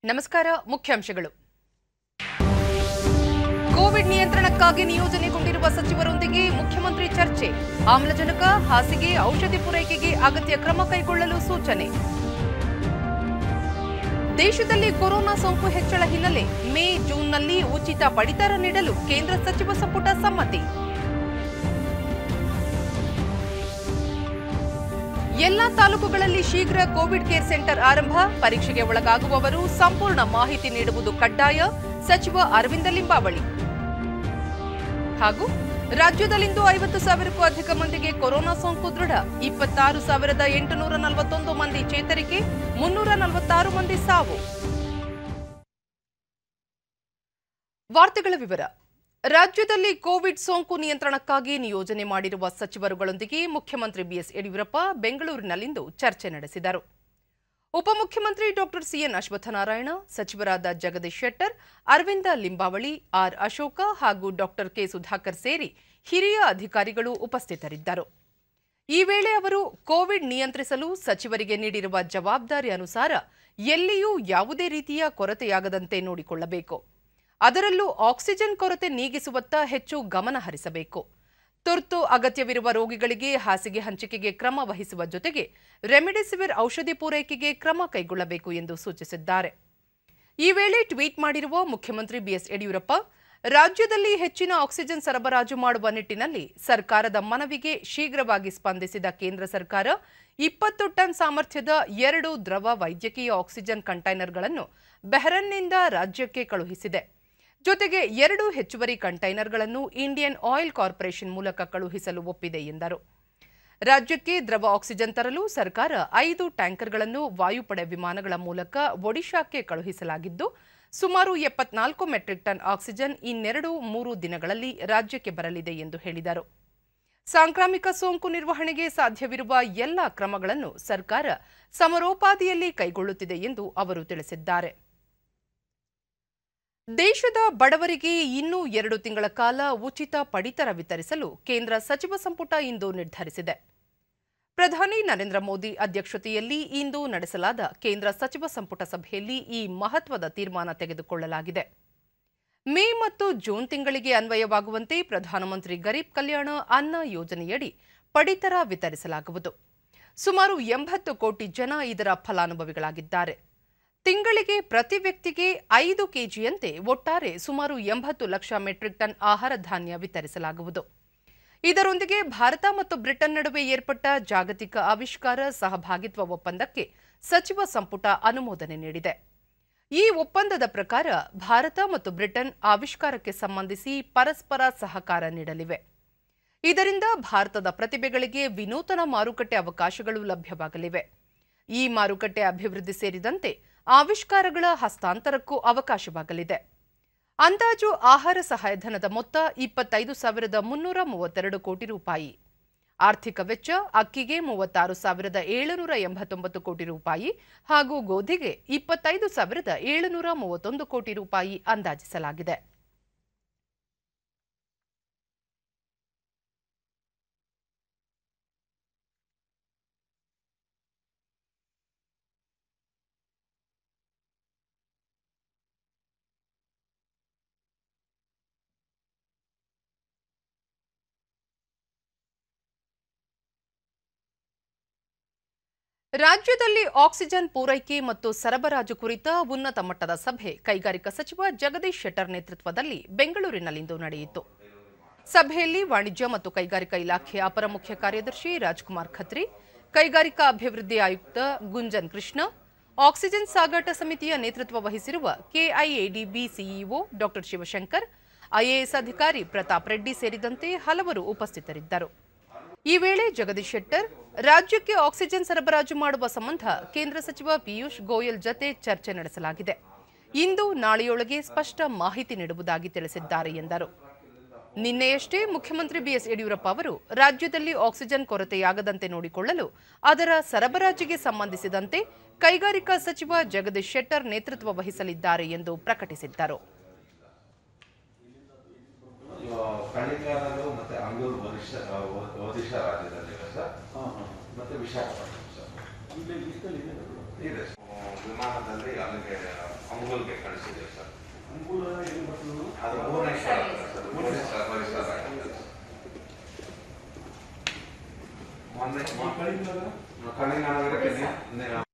ನಮಸ್ಕಾರ ಮುಖ್ಯಾಂಶಗಳು ಕೋವಿಡ್ ನಿಯಂತ್ರಣಕ್ಕಾಗಿ ನಿಯೋಜನೆಗೊಂಡಿರುವ ಸಚಿವರೊಂದಿಗೆ ಮುಖ್ಯಮಂತ್ರಿ ಚರ್ಚೆ ಆಮ್ಲಜನಕ ಹಾಸಿಗೆ ಔಷಧಿ ಪೂರೈಕೆಗೆ ಅಗತ್ಯ ಕ್ರಮ ಕೈಗೊಳ್ಳಲು ಸೂಚನೆ ದೇಶದಲ್ಲಿ ಕೊರೋನಾ ಸೋಂಕು ಹೆಚ್ಚಳ ಹಿನ್ನೆಲೆ ಮೇ ಜೂನ್ನಲ್ಲಿ ಉಚಿತ ಪಡಿತರ ನೀಡಲು ಕೇಂದ್ರ ಸಚಿವ ಸಂಪುಟ ಸಮ್ಮತಿ ಎಲ್ಲಾ ತಾಲೂಕುಗಳಲ್ಲಿ ಶೀಘ್ರ ಕೋವಿಡ್ ಕೇರ್ ಸೆಂಟರ್ ಆರಂಭ ಪರೀಕ್ಷೆಗೆ ಒಳಗಾಗುವವರು ಸಂಪೂರ್ಣ ಮಾಹಿತಿ ನೀಡುವುದು ಕಡ್ಡಾಯ ಸಚಿವ ಅರವಿಂದ ಲಿಂಬಾವಳಿ ಹಾಗೂ ರಾಜ್ಯದಲ್ಲಿಂದು ಐವತ್ತು ಸಾವಿರಕ್ಕೂ ಅಧಿಕ ಮಂದಿಗೆ ಕೊರೋನಾ ಸೋಂಕು ದೃಢ ಇಪ್ಪತ್ತಾರು ಸಾವಿರದ ಎಂಟುನೂರ ನಲವತ್ತೊಂದು ಮಂದಿ ಚೇತರಿಕೆ ಮುನ್ನೂರ ನಲವತ್ತಾರು ಮಂದಿ ಸಾವು ವಾರ್ತೆಗಳ ವಿವರ ರಾಜ್ಯದಲ್ಲಿ ಕೋವಿಡ್ ಸೋಂಕು ನಿಯಂತ್ರಣಕ್ಕಾಗಿ ನಿಯೋಜನೆ ಮಾಡಿರುವ ಸಚಿವರುಗಳೊಂದಿಗೆ ಮುಖ್ಯಮಂತ್ರಿ ಬಿಎಸ್ ಯಡಿಯೂರಪ್ಪ ಬೆಂಗಳೂರಿನಲ್ಲಿಂದು ಚರ್ಚೆ ನಡೆಸಿದರು ಉಪಮುಖ್ಯಮಂತ್ರಿ ಡಾಕ್ಟರ್ ಸಿಎನ್ ಅಶ್ವತ್ಥನಾರಾಯಣ ಸಚಿವರಾದ ಜಗದೀಶ್ ಶೆಟ್ಟರ್ ಅರವಿಂದ ಲಿಂಬಾವಳಿ ಆರ್ ಅಶೋಕ ಹಾಗೂ ಡಾಕ್ಟರ್ ಕೆ ಸುಧಾಕರ್ ಸೇರಿ ಹಿರಿಯ ಅಧಿಕಾರಿಗಳು ಉಪಸ್ಥಿತರಿದ್ದರು ಈ ವೇಳೆ ಅವರು ಕೋವಿಡ್ ನಿಯಂತ್ರಿಸಲು ಸಚಿವರಿಗೆ ನೀಡಿರುವ ಜವಾಬ್ದಾರಿ ಅನುಸಾರ ಎಲ್ಲಿಯೂ ಯಾವುದೇ ರೀತಿಯ ಕೊರತೆಯಾಗದಂತೆ ನೋಡಿಕೊಳ್ಳಬೇಕು ಅದರಲ್ಲೂ ಆಕ್ಸಿಜನ್ ಕೊರತೆ ನೀಗಿಸುವತ್ತ ಹೆಚ್ಚು ಗಮನ ಹರಿಸಬೇಕು ತುರ್ತು ಅಗತ್ಯವಿರುವ ರೋಗಿಗಳಿಗೆ ಹಾಸಿಗೆ ಹಂಚಿಕೆಗೆ ಕ್ರಮ ವಹಿಸುವ ಜೊತೆಗೆ ರೆಮಿಡಿಸಿವಿರ್ ಔಷಧಿ ಪೂರೈಕೆಗೆ ಕ್ರಮ ಕೈಗೊಳ್ಳಬೇಕು ಎಂದು ಸೂಚಿಸಿದ್ದಾರೆ ಈ ವೇಳೆ ಟ್ವೀಟ್ ಮಾಡಿರುವ ಮುಖ್ಯಮಂತ್ರಿ ಬಿಎಸ್ ಯಡಿಯೂರಪ್ಪ ರಾಜ್ಯದಲ್ಲಿ ಹೆಚ್ಚಿನ ಆಕ್ಸಿಜನ್ ಸರಬರಾಜು ಮಾಡುವ ನಿಟ್ಟಿನಲ್ಲಿ ಸರ್ಕಾರದ ಮನವಿಗೆ ಶೀಘ್ರವಾಗಿ ಸ್ಪಂದಿಸಿದ ಕೇಂದ್ರ ಸರ್ಕಾರ ಇಪ್ಪತ್ತು ಟನ್ ಸಾಮರ್ಥ್ಯದ ಎರಡು ದ್ರವ ವೈದ್ಯಕೀಯ ಆಕ್ಸಿಜನ್ ಕಂಟೈನರ್ಗಳನ್ನು ಬೆಹರನ್ನಿಂದ ರಾಜ್ಯಕ್ಕೆ ಕಳುಹಿಸಿದೆ ಜೊತೆಗೆ ಎರಡು ಹೆಚ್ಚುವರಿ ಕಂಟೈನರ್ಗಳನ್ನು ಇಂಡಿಯನ್ ಆಯಿಲ್ ಕಾರ್ಪೊರೇಷನ್ ಮೂಲಕ ಕಳುಹಿಸಲು ಒಪ್ಪಿದೆ ಎಂದರು ರಾಜ್ಯಕ್ಕೆ ದ್ರವ ಆಕ್ಸಿಜನ್ ತರಲು ಸರ್ಕಾರ ಐದು ಟ್ಯಾಂಕರ್ಗಳನ್ನು ವಾಯುಪಡೆ ವಿಮಾನಗಳ ಮೂಲಕ ಒಡಿಶಾಕ್ಕೆ ಕಳುಹಿಸಲಾಗಿದ್ದು ಸುಮಾರು ಎಪ್ಪತ್ನಾಲ್ಕು ಮೆಟ್ರಿಕ್ ಟನ್ ಆಕ್ಸಿಜನ್ ಇನ್ನೆರಡು ಮೂರು ದಿನಗಳಲ್ಲಿ ರಾಜ್ಯಕ್ಕೆ ಬರಲಿದೆ ಎಂದು ಹೇಳಿದರು ಸಾಂಕ್ರಾಮಿಕ ಸೋಂಕು ನಿರ್ವಹಣೆಗೆ ಸಾಧ್ಯವಿರುವ ಎಲ್ಲ ಕ್ರಮಗಳನ್ನು ಸರ್ಕಾರ ಸಮರೋಪಾದಿಯಲ್ಲಿ ಕೈಗೊಳ್ಳುತ್ತಿದೆ ಎಂದು ಅವರು ತಿಳಿಸಿದ್ದಾರೆ ದೇಶದ ಬಡವರಿಗೆ ಇನ್ನೂ ಎರಡು ತಿಂಗಳ ಕಾಲ ಉಚಿತ ಪಡಿತರ ವಿತರಿಸಲು ಕೇಂದ್ರ ಸಚಿವ ಸಂಪುಟ ಇಂದು ನಿರ್ಧರಿಸಿದೆ ಪ್ರಧಾನಿ ನರೇಂದ್ರ ಮೋದಿ ಅಧ್ಯಕ್ಷತೆಯಲ್ಲಿ ಇಂದು ನಡೆಸಲಾದ ಕೇಂದ್ರ ಸಚಿವ ಸಂಪುಟ ಸಭೆಯಲ್ಲಿ ಈ ಮಹತ್ವದ ತೀರ್ಮಾನ ತೆಗೆದುಕೊಳ್ಳಲಾಗಿದೆ ಮೇ ಮತ್ತು ಜೂನ್ ತಿಂಗಳಿಗೆ ಅನ್ವಯವಾಗುವಂತೆ ಪ್ರಧಾನಮಂತ್ರಿ ಗರೀಬ್ ಕಲ್ಯಾಣ ಅನ್ನ ಯೋಜನೆಯಡಿ ಪಡಿತರ ವಿತರಿಸಲಾಗುವುದು ಸುಮಾರು ಎಂಬತ್ತು ಕೋಟಿ ಜನ ಇದರ ಫಲಾನುಭವಿಗಳಾಗಿದ್ದಾರೆ ತಿಂಗಳಿಗೆ ಪ್ರತಿ ವ್ಯಕ್ತಿಗೆ ಐದು ಕೆಜಿಯಂತೆ ಒಟ್ಟಾರೆ ಸುಮಾರು ಎಂಬತ್ತು ಲಕ್ಷ ಮೆಟ್ರಿಕ್ ಟನ್ ಆಹಾರ ಧಾನ್ಯ ವಿತರಿಸಲಾಗುವುದು ಇದರೊಂದಿಗೆ ಭಾರತ ಮತ್ತು ಬ್ರಿಟನ್ ನಡುವೆ ಏರ್ಪಟ್ಟ ಜಾಗತಿಕ ಆವಿಷ್ಕಾರ ಸಹಭಾಗಿತ್ವ ಒಪ್ಪಂದಕ್ಕೆ ಸಚಿವ ಸಂಪುಟ ಅನುಮೋದನೆ ನೀಡಿದೆ ಈ ಒಪ್ಪಂದದ ಪ್ರಕಾರ ಭಾರತ ಮತ್ತು ಬ್ರಿಟನ್ ಆವಿಷ್ಕಾರಕ್ಕೆ ಸಂಬಂಧಿಸಿ ಪರಸ್ಪರ ಸಹಕಾರ ನೀಡಲಿವೆ ಇದರಿಂದ ಭಾರತದ ಪ್ರತಿಭೆಗಳಿಗೆ ವಿನೂತನ ಮಾರುಕಟ್ಟೆ ಅವಕಾಶಗಳು ಲಭ್ಯವಾಗಲಿವೆ ಈ ಮಾರುಕಟ್ಟೆ ಅಭಿವೃದ್ಧಿ ಸೇರಿದಂತೆ ಆವಿಷ್ಕಾರಗಳ ಹಸ್ತಾಂತರಕ್ಕೂ ಅವಕಾಶವಾಗಲಿದೆ ಅಂದಾಜು ಆಹಾರ ಸಹಾಯಧನದ ಮೊತ್ತ ಇಪ್ಪತ್ತೈದು ಸಾವಿರದ ಮುನ್ನೂರ ಮೂವತ್ತೆರಡು ಕೋಟಿ ರೂಪಾಯಿ ಆರ್ಥಿಕ ವೆಚ್ಚ ಅಕ್ಕಿಗೆ ಮೂವತ್ತಾರು ಸಾವಿರದ ಏಳುನೂರ ಎಂಬತ್ತೊಂಬತ್ತು ಕೋಟಿ ರೂಪಾಯಿ ಹಾಗೂ ಗೋಧಿಗೆ ಇಪ್ಪತ್ತೈದು ಸಾವಿರದ ಏಳುನೂರ ಮೂವತ್ತೊಂದು ಕೋಟಿ ರೂಪಾಯಿ ಅಂದಾಜಿಸಲಾಗಿದೆ ರಾಜ್ಯದಲ್ಲಿ ಆಕ್ಸಿಜನ್ ಪೂರೈಕೆ ಮತ್ತು ಸರಬರಾಜು ಕುರಿತ ಉನ್ನತ ಮಟ್ಟದ ಸಭೆ ಕೈಗಾರಿಕಾ ಸಚಿವ ಜಗದೀಶ್ ಶೆಟ್ಟರ್ ನೇತೃತ್ವದಲ್ಲಿ ಬೆಂಗಳೂರಿನಲ್ಲಿಂದು ನಡೆಯಿತು ಸಭೆಯಲ್ಲಿ ವಾಣಿಜ್ಯ ಮತ್ತು ಕೈಗಾರಿಕಾ ಇಲಾಖೆಯ ಅಪರ ಮುಖ್ಯ ಕಾರ್ಯದರ್ಶಿ ರಾಜ್ಕುಮಾರ್ ಖತ್ರಿ ಕೈಗಾರಿಕಾ ಅಭಿವೃದ್ಧಿ ಆಯುಕ್ತ ಗುಂಜನ್ ಕೃಷ್ಣ ಆಕ್ಸಿಜನ್ ಸಾಗಾಟ ಸಮಿತಿಯ ನೇತೃತ್ವ ವಹಿಸಿರುವ KIADB CEO doctor Shivashankar IAS ಅಧಿಕಾರಿ ಪ್ರತಾಪ್ ರೆಡ್ಡಿ ಸೇರಿದಂತೆ ಹಲವರು ಉಪಸ್ಥಿತರಿದ್ದರು ಈ ವೇಳೆ ಜಗದೀಶ್ ಶೆಟ್ಟರ್ ರಾಜ್ಯಕ್ಕೆ ಆಕ್ಸಿಜನ್ ಸರಬರಾಜು ಮಾಡುವ ಸಂಬಂಧ ಕೇಂದ್ರ ಸಚಿವ ಪಿಯೂಷ್ ಗೋಯಲ್ ಜತೆ ಚರ್ಚೆ ನಡೆಸಲಾಗಿದೆ ಇಂದು ನಾಳೆಯೊಳಗೆ ಸ್ಪಷ್ಟ ಮಾಹಿತಿ ನೀಡುವುದಾಗಿ ತಿಳಿಸಿದ್ದಾರೆ ಎಂದರು ನಿನ್ನೆಯಷ್ಟೇ ಮುಖ್ಯಮಂತ್ರಿ ಬಿಎಸ್ ಯಡಿಯೂರಪ್ಪ ಅವರು ರಾಜ್ಯದಲ್ಲಿ ಆಕ್ಸಿಜನ್ ಕೊರತೆಯಾಗದಂತೆ ನೋಡಿಕೊಳ್ಳಲು ಅದರ ಸರಬರಾಜಿಗೆ ಸಂಬಂಧಿಸಿದಂತೆ ಕೈಗಾರಿಕಾ ಸಚಿವ ಜಗದೀಶ್ ಶೆಟ್ಟರ್ ನೇತೃತ್ವ ವಹಿಸಲಿದ್ದಾರೆ ಎಂದು ಪ್ರಕಟಿಸಿದ್ದರು ಕಣಿಗಾರರು ಮತ್ತೆ ಅಂಗೂರು ಒರಿಸ್ಸಾ ಒರಿಸ್ಸಾ ರಾಜ್ಯದಲ್ಲಿದೆ ಸರ್ ಮತ್ತೆ ವಿಶಾಖಪಟ್ಟಣಂ ಸರ್ ಇದೆ ಸರ್. ವಿಮಾನದಲ್ಲಿ ಅಲ್ಲಿಗೆ ಗೂಗಲ್ಗೆ ಕಳಿಸಿದೆ ಸರ್ ಅನುಕೂಲ ಏನು ಬರ್ತದೆ ಅದು ಭುವನೇಶ್ವರ ಆಗುತ್ತೆ ಸರ್ ಭುವನೇಶ್ವರ ಪರಿಸರ ಆಗುತ್ತೆ ಸರ್. ಮೊನ್ನೆ ಮೊನ್ನೆ ಕಳಿಂಗನಗರಕ್ಕೆ ನಿ- ನಿ-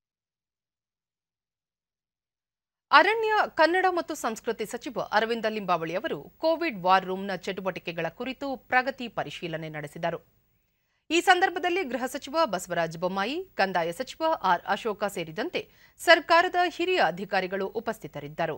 ಅರಣ್ಯ ಕನ್ನಡ ಮತ್ತು ಸಂಸ್ಕೃತಿ ಸಚಿವ ಅರವಿಂದ ಲಿಂಬಾವಳಿ ಅವರು ಕೋವಿಡ್ ವಾರ್ ರೂಮ್ನ ಚಟುವಟಿಕೆಗಳ ಕುರಿತು ಪ್ರಗತಿ ಪರಿಶೀಲನೆ ನಡೆಸಿದರು ಈ ಸಂದರ್ಭದಲ್ಲಿ ಗೃಹ ಸಚಿವ ಬಸವರಾಜ ಬೊಮ್ಮಾಯಿ ಕಂದಾಯ ಸಚಿವ ಆರ್ ಅಶೋಕ ಸೇರಿದಂತೆ ಸರ್ಕಾರದ ಹಿರಿಯ ಅಧಿಕಾರಿಗಳು ಉಪಸ್ಥಿತರಿದ್ದರು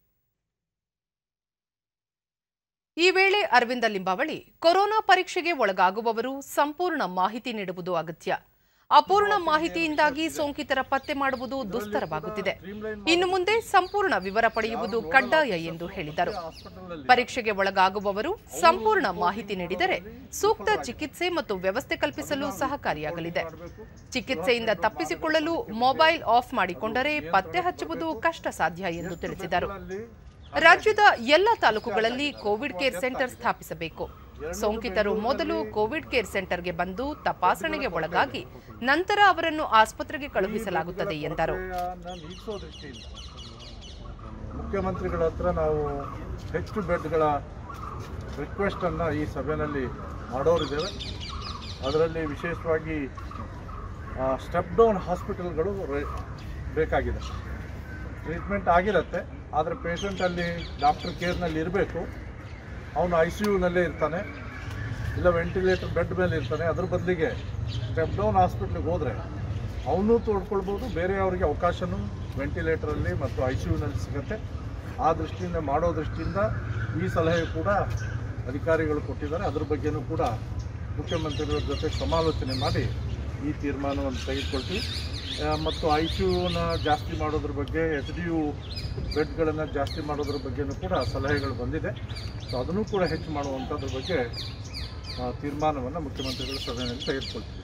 ಈ ವೇಳೆ ಅರವಿಂದ ಲಿಂಬಾವಳಿ ಕೊರೋನಾ ಪರೀಕ್ಷೆಗೆ ಒಳಗಾಗುವವರು ಸಂಪೂರ್ಣ ಮಾಹಿತಿ ನೀಡುವುದು ಅಗತ್ಯ ಅಪೂರ್ಣ ಮಾಹಿತಿಯಿಂದಾಗಿ ಸೋಂಕಿತರ ಪತ್ತೆ ಮಾಡುವುದು ದುಸ್ತರವಾಗುತ್ತಿದೆ ಇನ್ನು ಮುಂದೆ ಸಂಪೂರ್ಣ ವಿವರ ಪಡೆಯುವುದು ಕಡ್ಡಾಯ ಎಂದು ಹೇಳಿದರು ಪರೀಕ್ಷೆಗೆ ಒಳಗಾಗುವವರು ಸಂಪೂರ್ಣ ಮಾಹಿತಿ ನೀಡಿದರೆ ಸೂಕ್ತ ಚಿಕಿತ್ಸೆ ಮತ್ತು ವ್ಯವಸ್ಥೆ ಕಲ್ಪಿಸಲು ಸಹಕಾರಿಯಾಗಲಿದೆ ಚಿಕಿತ್ಸೆಯಿಂದ ತಪ್ಪಿಸಿಕೊಳ್ಳಲು ಮೊಬೈಲ್ ಆಫ್ ಮಾಡಿಕೊಂಡರೆ ಪತ್ತೆ ಹಚ್ಚುವುದು ಕಷ್ಟ ಸಾಧ್ಯ ಎಂದು ತಿಳಿಸಿದರು ರಾಜ್ಯದ ಎಲ್ಲ ತಾಲೂಕುಗಳಲ್ಲಿ ಕೋವಿಡ್ ಕೇರ್ ಸೆಂಟರ್ ಸ್ಥಾಪಿಸಬೇಕು ಸೋಂಕಿತರು ಮೊದಲು ಕೋವಿಡ್ ಕೇರ್ ಸೆಂಟರ್ಗೆ ಬಂದು ತಪಾಸಣೆಗೆ ಒಳಗಾಗಿ ನಂತರ ಅವರನ್ನು ಆಸ್ಪತ್ರೆಗೆ ಕಳುಹಿಸಲಾಗುತ್ತದೆ ಎಂದರು ನೀಗಿಸೋ ದೃಷ್ಟಿಯಿಂದ ಮುಖ್ಯಮಂತ್ರಿಗಳ ಹತ್ರ ನಾವು ಹೆಚ್ಚು ಬೆಡ್ಗಳ ರಿಕ್ವೆಸ್ಟನ್ನು ಈ ಸಭೆಯಲ್ಲಿ ಮಾಡೋರಿದ್ದೇವೆ ಅದರಲ್ಲಿ ವಿಶೇಷವಾಗಿ ಸ್ಟೆಪ್ ಡೌನ್ ಹಾಸ್ಪಿಟಲ್ಗಳು ರೇ- ಬೇಕಾಗಿದೆ ಟ್ರೀಟ್ಮೆಂಟ್ ಆಗಿರುತ್ತೆ ಆದರೆ ಪೇಷಂಟಲ್ಲಿ ಡಾಕ್ಟರ್ ಕೇರ್ನಲ್ಲಿ ಇರಬೇಕು ಅವನು ಐ ಸಿ ಯುನಲ್ಲೇ ಇರ್ತಾನೆ ಇಲ್ಲ ವೆಂಟಿಲೇಟರ್ ಬೆಡ್ ಮೇಲೆ ಇರ್ತಾನೆ ಅದ್ರ ಬದಲಿಗೆ ಸ್ಟೆಪ್ ಡೌನ್ ಹಾಸ್ಪಿಟ್ಲಿಗೆ ಹೋದರೆ ಅವನು ತೋಡ್ಕೊಳ್ಬೋದು ಬೇರೆಯವರಿಗೆ ಅವಕಾಶನೂ ವೆಂಟಿಲೇಟರಲ್ಲಿ ಮತ್ತು ಐ ಸಿ ಯುನಲ್ಲಿ ಸಿಗುತ್ತೆ ಆ ದೃಷ್ಟಿಯಿಂದ ಮಾಡೋ ದೃಷ್ಟಿಯಿಂದ ಈ ಸಲಹೆ ಕೂಡ ಅಧಿಕಾರಿಗಳು ಕೊಟ್ಟಿದ್ದಾರೆ ಅದ್ರ ಬಗ್ಗೆನೂ ಕೂಡ ಮುಖ್ಯಮಂತ್ರಿಗಳ ಜೊತೆ ಸಮಾಲೋಚನೆ ಮಾಡಿ ಈ ತೀರ್ಮಾನವನ್ನು ತೆಗೆದುಕೊಳ್ತೀವಿ ಆ, ಮತ್ತು ಐ ಸಿ ಯುನ ಜಾಸ್ತಿ ಮಾಡೋದ್ರ ಬಗ್ಗೆ ಎಚ್ ಡಿ ಯು ಬೆಡ್ಗಳನ್ನು ಜಾಸ್ತಿ ಮಾಡೋದ್ರ ಬಗ್ಗೆನೂ ಕೂಡ ಸಲಹೆಗಳು ಬಂದಿದೆ ಸೊ ಅದನ್ನು ಕೂಡ ಹೆಚ್ಚು ಮಾಡುವಂಥದ್ರ ಬಗ್ಗೆ ಆ, ತೀರ್ಮಾನವನ್ನು ಮುಖ್ಯಮಂತ್ರಿಗಳ ಸಭೆಯಲ್ಲಿ ತೆಗೆದುಕೊಳ್ತೀವಿ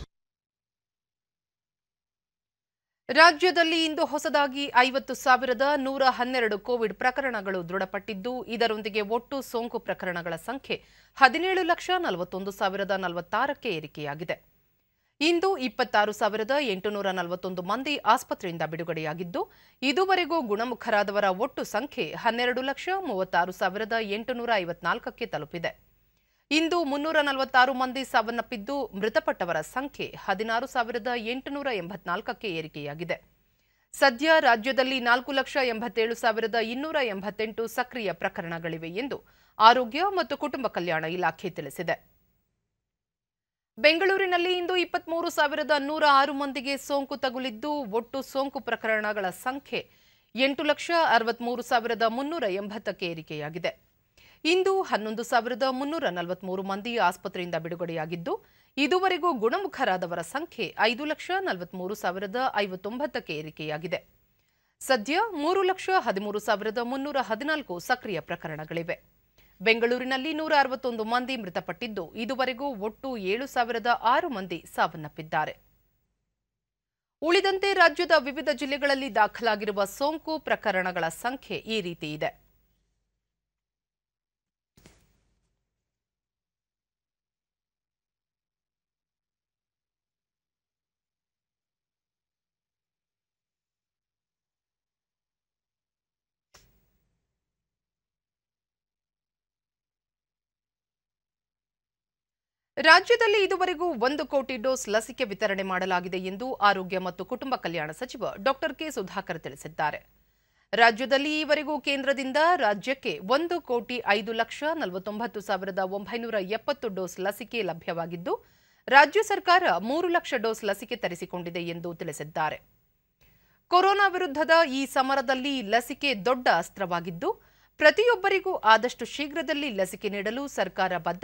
ರಾಜ್ಯದಲ್ಲಿ ಇಂದು ಹೊಸದಾಗಿ ಐವತ್ತು ಸಾವಿರದ ನೂರ ಹನ್ನೆರಡು ಕೋವಿಡ್ ಪ್ರಕರಣಗಳು ದೃಢಪಟ್ಟಿದ್ದು ಇದರೊಂದಿಗೆ ಒಟ್ಟು ಸೋಂಕು ಪ್ರಕರಣಗಳ ಸಂಖ್ಯೆ ಹದಿನೇಳು ಲಕ್ಷ ನಲವತ್ತೊಂದು ಸಾವಿರದ ನಲವತ್ತಾರಕ್ಕೆ ಏರಿಕೆಯಾಗಿದೆ ಇಂದು ಇಪ್ಪತ್ತಾರು ಸಾವಿರದ ಎಂಟುನೂರ ನಲವತ್ತೊಂದು ಮಂದಿ ಆಸ್ಪತ್ರೆಯಿಂದ ಬಿಡುಗಡೆಯಾಗಿದ್ದು ಇದುವರೆಗೂ ಗುಣಮುಖರಾದವರ ಒಟ್ಟು ಸಂಖ್ಯೆ ಹನ್ನೆರಡು ಲಕ್ಷ ಮೂವತ್ತಾರು ಸಾವಿರದ ಎಂಟುನೂರ ಐವತ್ನಾಲ್ಕಕ್ಕೆ ತಲುಪಿದೆ ಇಂದು ಮುನ್ನೂರ ನಲವತ್ತಾರು ಮಂದಿ ಸಾವನ್ನಪ್ಪಿದ್ದು ಮೃತಪಟ್ಟವರ ಸಂಖ್ಯೆ ಹದಿನಾರು ಸಾವಿರದ ಎಂಟುನೂರ ಎಂಬತ್ನಾಲ್ಕಕ್ಕೆ ಏರಿಕೆಯಾಗಿದೆ ಸದ್ಯ ರಾಜ್ಯದಲ್ಲಿ ನಾಲ್ಕು ಲಕ್ಷ ಎಂಬತ್ತೇಳು ಸಾವಿರದ ಇನ್ನೂರ ಎಂಬತ್ತೆಂಟು ಸಕ್ರಿಯ ಪ್ರಕರಣಗಳಿವೆ ಎಂದು ಆರೋಗ್ಯ ಮತ್ತು ಕುಟುಂಬ ಕಲ್ಯಾಣ ಇಲಾಖೆ ತಿಳಿಸಿದೆ ಬೆಂಗಳೂರಿನಲ್ಲಿ ಇಂದು ಇಪ್ಪತ್ಮೂರು ಸಾವಿರದ ನೂರ ಆರು ಮಂದಿಗೆ ಸೋಂಕು ತಗುಲಿದ್ದು ಒಟ್ಟು ಸೋಂಕು ಪ್ರಕರಣಗಳ ಸಂಖ್ಯೆ ಎಂಟು ಲಕ್ಷ ಅರವತ್ಮೂರು ಸಾವಿರದ ಮುನ್ನೂರ ಎಂಬತ್ತಕ್ಕೆ ಏರಿಕೆಯಾಗಿದೆ ಇಂದು ಹನ್ನೊಂದು ಸಾವಿರದ ಮುನ್ನೂರ ನಲವತ್ಮೂರು ಮಂದಿ ಆಸ್ಪತ್ರೆಯಿಂದ ಬಿಡುಗಡೆಯಾಗಿದ್ದು ಇದುವರೆಗೂ ಗುಣಮುಖರಾದವರ ಸಂಖ್ಯೆ ಐದು ಲಕ್ಷ ನಲವತ್ಮೂರು ಸಾವಿರದ ಐವತ್ತೊಂಬತ್ತಕ್ಕೆ ಏರಿಕೆಯಾಗಿದೆ ಸದ್ಯ ಮೂರು ಲಕ್ಷ ಹದಿಮೂರು ಸಾವಿರದ ಮುನ್ನೂರ ಹದಿನಾಲ್ಕು ಸಕ್ರಿಯ ಪ್ರಕರಣಗಳಿವೆ ಬೆಂಗಳೂರಿನಲ್ಲಿ ನೂರ ಅರವತ್ತೊಂದು ಮಂದಿ ಮೃತಪಟ್ಟಿದ್ದು ಇದುವರೆಗೂ ಒಟ್ಟು ಏಳು ಸಾವಿರದ ಆರು ಮಂದಿ ಸಾವನ್ನಪ್ಪಿದ್ದಾರೆ ಉಳಿದಂತೆ ರಾಜ್ಯದ ವಿವಿಧ ಜಿಲ್ಲೆಗಳಲ್ಲಿ ದಾಖಲಾಗಿರುವ ಸೋಂಕು ಪ್ರಕರಣಗಳ ಸಂಖ್ಯೆ ಈ ರೀತಿ ಇದೆ ರಾಜ್ಯದಲ್ಲಿ ಇದುವರೆಗೂ ಒಂದು ಕೋಟಿ ಡೋಸ್ ಲಸಿಕೆ ವಿತರಣೆ ಮಾಡಲಾಗಿದೆ ಎಂದು ಆರೋಗ್ಯ ಮತ್ತು ಕುಟುಂಬ ಕಲ್ಯಾಣ ಸಚಿವ ಡಾಕ್ಟರ್ ಕೆ ಸುಧಾಕರ್ ತಿಳಿಸಿದ್ದಾರೆ ರಾಜ್ಯದಲ್ಲಿ ಈವರೆಗೂ ಕೇಂದ್ರದಿಂದ ರಾಜ್ಯಕ್ಕೆ ಒಂದು ಕೋಟಿ ಐದು ಲಕ್ಷ ನಲವತ್ತೊಂಬತ್ತು ಸಾವಿರದ ಒಂಬೈನೂರ ಎಪ್ಪತ್ತು ಡೋಸ್ ಲಸಿಕೆ ಲಭ್ಯವಾಗಿದ್ದು ರಾಜ್ಯ ಸರ್ಕಾರ ಮೂರು ಲಕ್ಷ ಡೋಸ್ ಲಸಿಕೆ ತರಿಸಿಕೊಂಡಿದೆ ಎಂದು ತಿಳಿಸಿದ್ದಾರೆ ಕೊರೋನಾ ವಿರುದ್ಧದ ಈ ಸಮರದಲ್ಲಿ ಲಸಿಕೆ ದೊಡ್ಡ ಅಸ್ತ್ರವಾಗಿದ್ದು ಪ್ರತಿಯೊಬ್ಬರಿಗೂ ಆದಷ್ಟು ಶೀಘ್ರದಲ್ಲಿ ಲಸಿಕೆ ನೀಡಲು ಸರ್ಕಾರ ಬದ್ಧ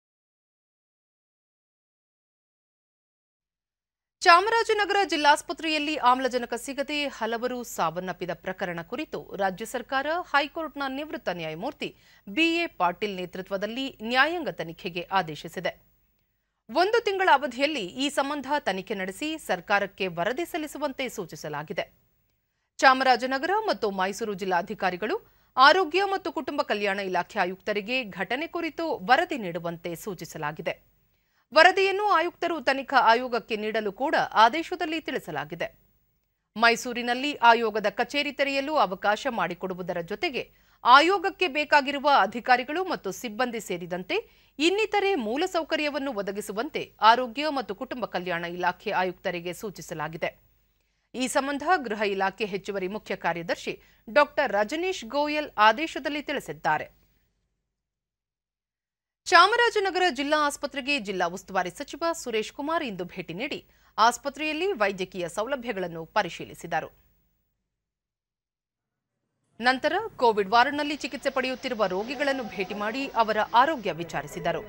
ಚಾಮರಾಜನಗರ ಜಿಲ್ಲಾಸ್ಪತ್ರೆಯಲ್ಲಿ ಆಮ್ಲಜನಕ ಸಿಗದೆ ಹಲವರು ಸಾವನ್ನಪ್ಪಿದ ಪ್ರಕರಣ ಕುರಿತು ರಾಜ್ಯ ಸರ್ಕಾರ ಹೈಕೋರ್ಟ್ನ ನಿವೃತ್ತ ನ್ಯಾಯಮೂರ್ತಿ ಬಿಎ ಪಾಟೀಲ್ ನೇತೃತ್ವದಲ್ಲಿ ನ್ಯಾಯಾಂಗ ತನಿಖೆಗೆ ಆದೇಶಿಸಿದೆ ಒಂದು ತಿಂಗಳ ಅವಧಿಯಲ್ಲಿ ಈ ಸಂಬಂಧ ತನಿಖೆ ನಡೆಸಿ ಸರ್ಕಾರಕ್ಕೆ ವರದಿ ಸಲ್ಲಿಸುವಂತೆ ಸೂಚಿಸಲಾಗಿದೆ ಚಾಮರಾಜನಗರ ಮತ್ತು ಮೈಸೂರು ಜಿಲ್ಲಾಧಿಕಾರಿಗಳು ಆರೋಗ್ಯ ಮತ್ತು ಕುಟುಂಬ ಕಲ್ಯಾಣ ಇಲಾಖೆ ಆಯುಕ್ತರಿಗೆ ಘಟನೆ ಕುರಿತು ವರದಿ ನೀಡುವಂತೆ ಸೂಚಿಸಲಾಗಿದೆ ವರದಿಯನ್ನು ಆಯುಕ್ತರು ತನಿಖಾ ಆಯೋಗಕ್ಕೆ ನೀಡಲು ಕೂಡ ಆದೇಶದಲ್ಲಿ ತಿಳಿಸಲಾಗಿದೆ ಮೈಸೂರಿನಲ್ಲಿ ಆಯೋಗದ ಕಚೇರಿ ತೆರೆಯಲು ಅವಕಾಶ ಮಾಡಿಕೊಡುವುದರ ಜೊತೆಗೆ ಆಯೋಗಕ್ಕೆ ಬೇಕಾಗಿರುವ ಅಧಿಕಾರಿಗಳು ಮತ್ತು ಸಿಬ್ಬಂದಿ ಸೇರಿದಂತೆ ಇನ್ನಿತರೆ ಮೂಲಸೌಕರ್ಯವನ್ನು ಒದಗಿಸುವಂತೆ ಆರೋಗ್ಯ ಮತ್ತು ಕುಟುಂಬ ಕಲ್ಯಾಣ ಇಲಾಖೆ ಆಯುಕ್ತರಿಗೆ ಸೂಚಿಸಲಾಗಿದೆ ಈ ಸಂಬಂಧ ಗೃಹ ಇಲಾಖೆ ಹೆಚ್ಚುವರಿ ಮುಖ್ಯ ಕಾರ್ಯದರ್ಶಿ ಡಾಕ್ಟರ್ ರಜನೀಶ್ ಗೋಯಲ್ ಆದೇಶದಲ್ಲಿ ತಿಳಿಸಿದ್ದಾರೆ ಚಾಮರಾಜನಗರ ಜಿಲ್ಲಾ ಆಸ್ಪತ್ರೆಗೆ ಜಿಲ್ಲಾ ಉಸ್ತುವಾರಿ ಸಚಿವ ಸುರೇಶ್ ಕುಮಾರ್ ಇಂದು ಭೇಟಿ ನೀಡಿ ಆಸ್ಪತ್ರೆಯಲ್ಲಿ ವೈದ್ಯಕೀಯ ಸೌಲಭ್ಯಗಳನ್ನು ಪರಿಶೀಲಿಸಿದರು ನಂತರ ಕೋವಿಡ್ ವಾರ್ಡ್ನಲ್ಲಿ ಚಿಕಿತ್ಸೆ ಪಡೆಯುತ್ತಿರುವ ರೋಗಿಗಳನ್ನು ಭೇಟಿ ಮಾಡಿ ಅವರ ಆರೋಗ್ಯ ವಿಚಾರಿಸಿದರು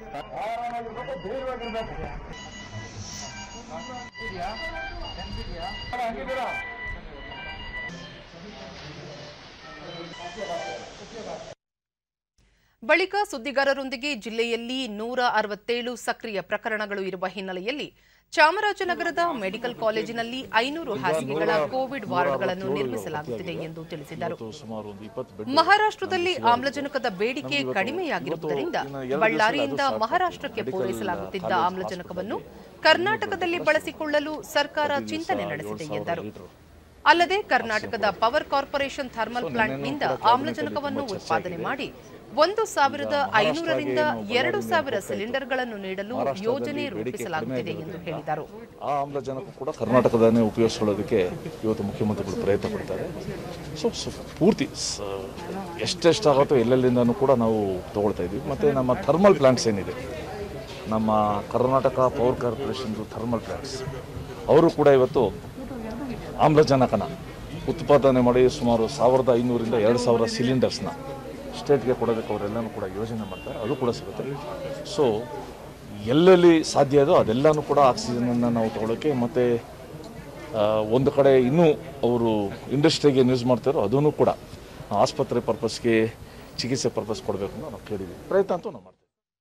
ಬಳಿಕ ಸುದ್ದಿಗಾರರೊಂದಿಗೆ ಜಿಲ್ಲೆಯಲ್ಲಿ ನೂರ ಅರವತ್ತೇಳು ಸಕ್ರಿಯ ಪ್ರಕರಣಗಳು ಇರುವ ಹಿನ್ನೆಲೆಯಲ್ಲಿ ಚಾಮರಾಜನಗರದ ಮೆಡಿಕಲ್ ಕಾಲೇಜಿನಲ್ಲಿ ಐನೂರು ಹಾಸಿಗೆಗಳ ಕೋವಿಡ್ ವಾರ್ಡ್ಗಳನ್ನು ನಿರ್ಮಿಸಲಾಗುತ್ತಿದೆ ಎಂದು ತಿಳಿಸಿದರು ಸುಮಾರು ಒಂದು ಇಪ್ಪತ್ತು ಬೆಡ್ ಮಹಾರಾಷ್ಟ್ರದಲ್ಲಿ ಆಮ್ಲಜನಕದ ಬೇಡಿಕೆ ಕಡಿಮೆಯಾಗಿರುವುದರಿಂದ ಬಳ್ಳಾರಿಯಿಂದ ಮಹಾರಾಷ್ಟ್ರಕ್ಕೆ ಪೂರೈಸಲಾಗುತ್ತಿದ್ದ ಆಮ್ಲಜನಕವನ್ನು ಕರ್ನಾಟಕದಲ್ಲಿ ಬಳಸಿಕೊಳ್ಳಲು ಸರ್ಕಾರ ಚಿಂತನೆ ನಡೆಸಿದೆ ಎಂದರು ಅಲ್ಲದೆ ಕರ್ನಾಟಕದ ಪವರ್ ಕಾರ್ಪೊರೇಷನ್ ಥರ್ಮಲ್ ಪ್ಲಾಂಟ್ನಿಂದ ಆಮ್ಲಜನಕವನ್ನು ಉತ್ಪಾದನೆ ಮಾಡಿ ಒಂದು ಸಾವಿರದ ಐನೂರರಿಂದ ಎರಡು ಸಾವಿರ ಸಿಲಿಂಡರ್ಗಳನ್ನು ನೀಡಲು ಯೋಜನೆ ರೂಪಿಸಲಾಗುತ್ತಿದೆ ಎಂದು ಹೇಳಿದರು ಆ ಆಮ್ಲಜನಕ ಕೂಡ ಕರ್ನಾಟಕದನ್ನೇ ಉಪಯೋಗಿಸ್ಕೊಳ್ಳೋದಕ್ಕೆ ಇವತ್ತು ಮುಖ್ಯಮಂತ್ರಿಗಳು ಪ್ರಯತ್ನ ಪಡ್ತಾರೆ ಸೊ ಸೊ ಪೂರ್ತಿ ಸ- ಎಷ್ಟೆಷ್ಟಾಗುತ್ತೋ ಎಲ್ಲೆಲ್ಲಿಂದನೂ ಕೂಡ ನಾವು ತಗೊಳ್ತಾ ಇದ್ವಿ ಮತ್ತು ನಮ್ಮ ಥರ್ಮಲ್ ಪ್ಲಾಂಟ್ಸ್ ಏನಿದೆ ನಮ್ಮ ಕರ್ನಾಟಕ ಪವರ್ ಕಾರ್ಪೊರೇಷನ್ದು ಥರ್ಮಲ್ ಪ್ಲಾಂಟ್ಸ್ ಅವರು ಕೂಡ ಇವತ್ತು ಆಮ್ಲಜನಕನ ಉತ್ಪಾದನೆ ಮಾಡಿ ಸುಮಾರು ಸಾವಿರದ ಐನೂರಿಂದ ಎರಡು ಸಾವಿರ ಸಿಲಿಂಡರ್ಸ್ನ ಸ್ಟೇಟ್ಗೆ ಕೊಡೋದಕ್ಕೆ ಅವರೆಲ್ಲನೂ ಕೂಡ ಯೋಜನೆ ಮಾಡ್ತಾರೆ ಅದು ಕೂಡ ಸಿಗುತ್ತೆ ಸೊ ಎಲ್ಲೆಲ್ಲಿ ಸಾಧ್ಯ ಇದೋ ಅದೆಲ್ಲನೂ ಕೂಡ ಆಕ್ಸಿಜನನ್ನು ನಾವು ತಗೊಳ್ಳೋಕ್ಕೆ ಮತ್ತು ಒಂದು ಕಡೆ ಇನ್ನೂ ಅವರು ಇಂಡಸ್ಟ್ರಿಗೆ ಯೂಸ್ ಮಾಡ್ತಾರೋ ಅದನ್ನು ಕೂಡ ಆಸ್ಪತ್ರೆ ಪರ್ಪಸ್ಗೆ ಚಿಕಿತ್ಸೆ ಪರ್ಪಸ್ ಕೊಡಬೇಕು ಅಂತ ನಾವು ಕೇಳಿದ್ದೀವಿ ಪ್ರಯತ್ನ ಅಂತೂ ನಾವು ಮಾಡ್ತೀವಿ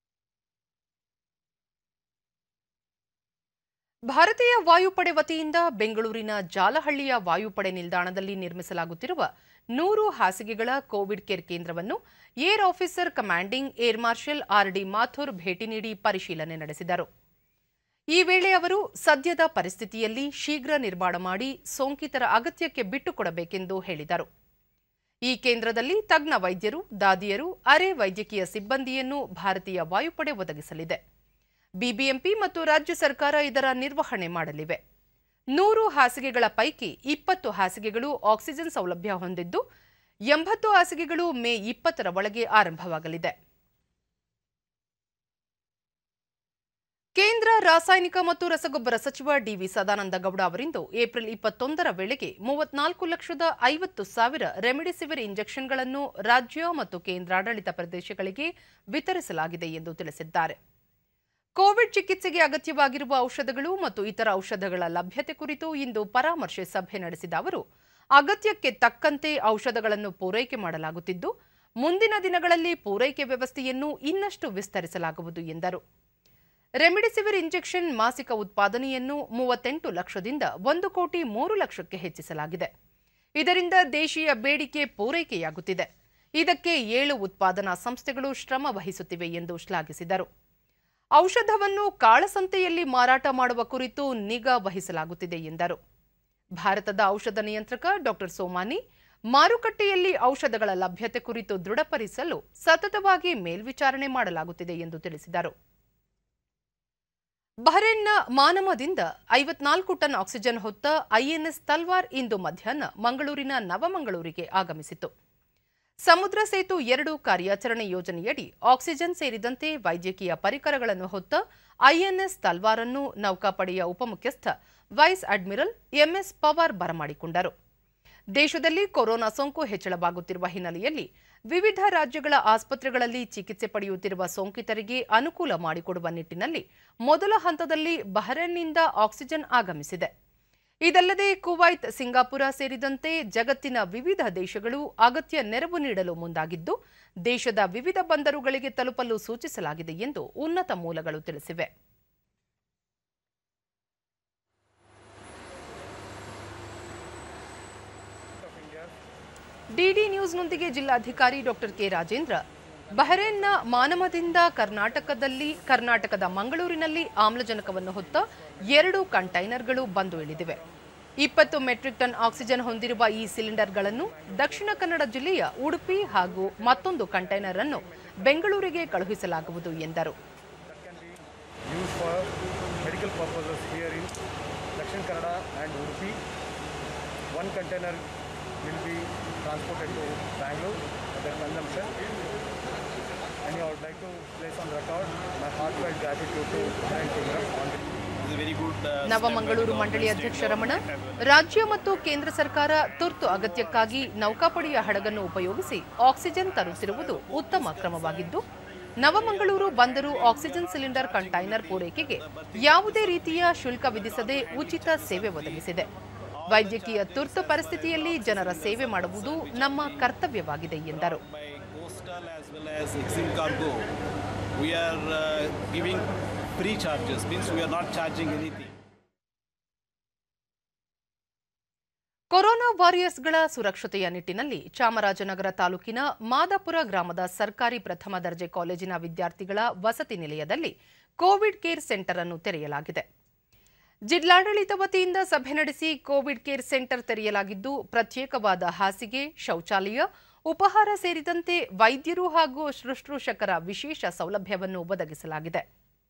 ಭಾರತೀಯ ವಾಯುಪಡೆ ವತಿಯಿಂದ ಬೆಂಗಳೂರಿನ ಜಾಲಹಳ್ಳಿಯ ವಾಯುಪಡೆ ನಿಲ್ದಾಣದಲ್ಲಿ ನಿರ್ಮಿಸಲಾಗುತ್ತಿರುವ ನೂರು ಹಾಸಿಗೆಗಳ ಕೋವಿಡ್ ಕೇರ್ ಕೇಂದ್ರವನ್ನು air officer commanding air marshal R D Mathur ಭೇಟಿ ನೀಡಿ ಪರಿಶೀಲನೆ ನಡೆಸಿದರು ಈ ವೇಳೆ ಅವರು ಸದ್ಯದ ಪರಿಸ್ಥಿತಿಯಲ್ಲಿ ಶೀಘ್ರ ನಿರ್ಮಾಣ ಮಾಡಿ ಸೋಂಕಿತರ ಅಗತ್ಯಕ್ಕೆ ಬಿಟ್ಟುಕೊಡಬೇಕೆಂದು ಹೇಳಿದರು ಈ ಕೇಂದ್ರದಲ್ಲಿ ತಜ್ಞ ವೈದ್ಯರು ದಾದಿಯರು ಅರೆ ವೈದ್ಯಕೀಯ ಸಿಬ್ಬಂದಿಯನ್ನು ಭಾರತೀಯ ವಾಯುಪಡೆ ಒದಗಿಸಲಿದೆ ಬಿಬಿಎಂಪಿ ಮತ್ತು ರಾಜ್ಯ ಸರ್ಕಾರ ಇದರ ನಿರ್ವಹಣೆ ಮಾಡಲಿವೆ ನೂರು ಹಾಸಿಗೆಗಳ ಪೈಕಿ ಇಪ್ಪತ್ತು ಹಾಸಿಗೆಗಳು ಆಕ್ಸಿಜನ್ ಸೌಲಭ್ಯ ಹೊಂದಿದ್ದು ಎಂಬತ್ತು ಹಾಸಿಗೆಗಳು ಮೇ ಇಪ್ಪತ್ತರ ಒಳಗೆ ಆರಂಭವಾಗಲಿದೆ ಕೇಂದ್ರ ರಾಸಾಯನಿಕ ಮತ್ತು ರಸಗೊಬ್ಬರ ಸಚಿವ ಡಿವಿ ಸದಾನಂದ ಗೌಡ ಅವರಿಂದು ಏಪ್ರಿಲ್ ಇಪ್ಪತ್ತೊಂದರ ವೇಳೆಗೆ ಮೂವತ್ನಾಲ್ಕು ಲಕ್ಷದ ಐವತ್ತು ಸಾವಿರ ರೆಮಿಡಿಸಿವಿರ್ ಇಂಜೆಕ್ಷನ್ಗಳನ್ನು ರಾಜ್ಯ ಮತ್ತು ಕೇಂದ್ರಾಡಳಿತ ಪ್ರದೇಶಗಳಿಗೆ ವಿತರಿಸಲಾಗಿದೆ ಎಂದು ತಿಳಿಸಿದ್ದಾರೆ ಕೋವಿಡ್ ಚಿಕಿತ್ಸೆಗೆ ಅಗತ್ಯವಾಗಿರುವ ಔಷಧಗಳು ಮತ್ತು ಇತರ ಔಷಧಗಳ ಲಭ್ಯತೆ ಕುರಿತು ಇಂದು ಪರಾಮರ್ಶೆ ಸಭೆ ನಡೆಸಿದ ಅವರು ಅಗತ್ಯಕ್ಕೆ ತಕ್ಕಂತೆ ಔಷಧಗಳನ್ನು ಪೂರೈಕೆ ಮಾಡಲಾಗುತ್ತಿದ್ದು ಮುಂದಿನ ದಿನಗಳಲ್ಲಿ ಪೂರೈಕೆ ವ್ಯವಸ್ಥೆಯನ್ನು ಇನ್ನಷ್ಟು ವಿಸ್ತರಿಸಲಾಗುವುದು ಎಂದರು ರೆಮಿಡಿಸಿವಿರ್ ಇಂಜೆಕ್ಷನ್ ಮಾಸಿಕ ಉತ್ಪಾದನೆಯನ್ನು ಮೂವತ್ತೆಂಟು ಲಕ್ಷದಿಂದ ಒಂದು ಕೋಟಿ ಮೂರು ಲಕ್ಷಕ್ಕೆ ಹೆಚ್ಚಿಸಲಾಗಿದೆ ಇದರಿಂದ ದೇಶೀಯ ಬೇಡಿಕೆ ಪೂರೈಕೆಯಾಗುತ್ತಿದೆ ಇದಕ್ಕೆ ಏಳು ಉತ್ಪಾದನಾ ಸಂಸ್ಥೆಗಳು ಶ್ರಮ ವಹಿಸುತ್ತಿವೆ ಎಂದು ಶ್ಲಾಘಿಸಿದರು ಔಷಧವನ್ನು ಕಾಳಸಂತೆಯಲ್ಲಿ ಮಾರಾಟ ಮಾಡುವ ಕುರಿತು ನಿಗಾ ವಹಿಸಲಾಗುತ್ತಿದೆ ಎಂದರು ಭಾರತದ ಔಷಧ ನಿಯಂತ್ರಕ ಡಾಕ್ಟರ್ ಸೋಮಾನಿ ಮಾರುಕಟ್ಟೆಯಲ್ಲಿ ಔಷಧಗಳ ಲಭ್ಯತೆ ಕುರಿತು ದೃಢಪಡಿಸಲು ಸತತವಾಗಿ ಮೇಲ್ವಿಚಾರಣೆ ಮಾಡಲಾಗುತ್ತಿದೆ ಎಂದು ತಿಳಿಸಿದರು ಬಹರೇನ್ನ ಮಾನಮದಿಂದ ಐವತ್ನಾಲ್ಕು ಟನ್ ಆಕ್ಸಿಜನ್ ಹೊತ್ತ ಐಎನ್ಎಸ್ ತಲ್ವಾರ್ ಇಂದು ಮಧ್ಯಾಹ್ನ ಮಂಗಳೂರಿನ ನವಮಂಗಳೂರಿಗೆ ಆಗಮಿಸಿತು ಸಮುದ್ರ ಸೇತು ಎರಡು ಕಾರ್ಯಾಚರಣೆ ಯೋಜನೆಯಡಿ ಆಕ್ಸಿಜನ್ ಸೇರಿದಂತೆ ವೈದ್ಯಕೀಯ ಪರಿಕರಗಳನ್ನು ಹೊತ್ತ ಐಎನ್ಎಸ್ ತಲ್ವಾರನ್ನು ನೌಕಾಪಡೆಯ ಉಪಮುಖ್ಯಸ್ಥ ವೈಸ್ ಅಡ್ಮಿರಲ್ ಎಂಎಸ್ ಪವಾರ್ ಬರಮಾಡಿಕೊಂಡರು ದೇಶದಲ್ಲಿ ಕೊರೋನಾ ಸೋಂಕು ಹೆಚ್ಚಳವಾಗುತ್ತಿರುವ ಹಿನ್ನೆಲೆಯಲ್ಲಿ ವಿವಿಧ ರಾಜ್ಯಗಳ ಆಸ್ಪತ್ರೆಗಳಲ್ಲಿ ಚಿಕಿತ್ಸೆ ಪಡೆಯುತ್ತಿರುವ ಸೋಂಕಿತರಿಗೆ ಅನುಕೂಲ ಮಾಡಿಕೊಡುವ ನಿಟ್ಟಿನಲ್ಲಿ ಮೊದಲ ಹಂತದಲ್ಲಿ ಬಹರೇನ್ನಿಂದ ಆಕ್ಸಿಜನ್ ಆಗಮಿಸಿದೆ ಇದಲ್ಲದೆ ಕುವೈತ್ ಸಿಂಗಾಪುರ ಸೇರಿದಂತೆ ಜಗತ್ತಿನ ವಿವಿಧ ದೇಶಗಳು ಅಗತ್ಯ ನೆರವು ನೀಡಲು ಮುಂದಾಗಿದ್ದು ದೇಶದ ವಿವಿಧ ಬಂದರುಗಳಿಗೆ ತಲುಪಲು ಸೂಚಿಸಲಾಗಿದೆ ಎಂದು ಉನ್ನತ ಮೂಲಗಳು ತಿಳಿಸಿವೆ ಡಿಡಿ ನ್ಯೂಸ್ನೊಂದಿಗೆ ಜಿಲ್ಲಾಧಿಕಾರಿ ಡಾಕ್ಟರ್ ಕೆ ರಾಜೇಂದ್ರ ಬಹರೇನ್ನ ಮಾನಮದಿಂದ ಕರ್ನಾಟಕದಲ್ಲಿ ಕರ್ನಾಟಕದ ಮಂಗಳೂರಿನಲ್ಲಿ ಆಮ್ಲಜನಕವನ್ನು ಹೊತ್ತ ಎರಡು ಕಂಟೈನರ್ಗಳು ಬಂದು ಇಳಿದಿವೆ ಇಪ್ಪತ್ತು ಮೆಟ್ರಿಕ್ ಟನ್ ಆಕ್ಸಿಜನ್ ಹೊಂದಿರುವ ಈ ಸಿಲಿಂಡರ್ಗಳನ್ನು ದಕ್ಷಿಣ ಕನ್ನಡ ಜಿಲ್ಲೆಯ ಉಡುಪಿ ಹಾಗೂ ಮತ್ತೊಂದು ಕಂಟೈನರ್ ಅನ್ನು ಬೆಂಗಳೂರಿಗೆ ಕಳುಹಿಸಲಾಗುವುದು ಎಂದರು used for medical purposes here in Dakshin Kannada and Udupi. One container will be transported to Bangalore for their consumption. And I would like to place on record my heartfelt gratitude to Brian Timmer on the Navamangaluru ಮಂಡಳಿ ಅಧ್ಯಕ್ಷ ರಮಣ ರಾಜ್ಯ ಮತ್ತು ಕೇಂದ್ರ ಸರ್ಕಾರ ತುರ್ತು ಅಗತ್ಯಕ್ಕಾಗಿ ನೌಕಾಪಡೆಯ ಹಡಗನ್ನು ಉಪಯೋಗಿಸಿ ಆಕ್ಸಿಜನ್ ತರುತ್ತಿರುವುದು ಉತ್ತಮ ಕ್ರಮವಾಗಿದ್ದು ನವಮಂಗಳೂರು ಬಂದರು ಆಕ್ಸಿಜನ್ ಸಿಲಿಂಡರ್ ಕಂಟೈನರ್ ಪೂರೈಕೆಗೆ ಯಾವುದೇ ರೀತಿಯ ಶುಲ್ಕ ವಿಧಿಸದೆ ಉಚಿತ ಸೇವೆ ಒದಗಿಸಿದೆ ವೈದ್ಯಕೀಯ ತುರ್ತು ಪರಿಸ್ಥಿತಿಯಲ್ಲಿ ಜನರ ಸೇವೆ ಮಾಡುವುದು ನಮ್ಮ ಕರ್ತವ್ಯವಾಗಿದೆ ಎಂದರು by coastal as well as Exim Cargo, we are uh, giving free charges, means we are not charging anything. Corona ವಾರಿಯರ್ಸ್ಗಳ ಸುರಕ್ಷತೆಯ ನಿಟ್ಟಿನಲ್ಲಿ ಚಾಮರಾಜನಗರ ತಾಲೂಕಿನ ಮಾದಾಪುರ ಗ್ರಾಮದ ಸರ್ಕಾರಿ ಪ್ರಥಮ ದರ್ಜೆ ಕಾಲೇಜಿನ ವಿದ್ಯಾರ್ಥಿಗಳ ವಸತಿ ನಿಲಯದಲ್ಲಿ ಕೋವಿಡ್ ಕೇರ್ ಸೆಂಟರ್ ಅನ್ನು ತೆರೆಯಲಾಗಿದೆ ಜಿಲ್ಲಾಡಳಿತ ವತಿಯಿಂದ ಸಭೆ ನಡೆಸಿ ಕೋವಿಡ್ ಕೇರ್ ಸೆಂಟರ್ ತೆರೆಯಲಾಗಿದ್ದು ಪ್ರತ್ಯೇಕವಾದ ಹಾಸಿಗೆ ಶೌಚಾಲಯ ಉಪಹಾರ ಸೇರಿದಂತೆ ವೈದ್ಯರು ಹಾಗೂ ಶುಶ್ರೂಷಕರ ವಿಶೇಷ ಸೌಲಭ್ಯವನ್ನು ಒದಗಿಸಲಾಗಿದೆ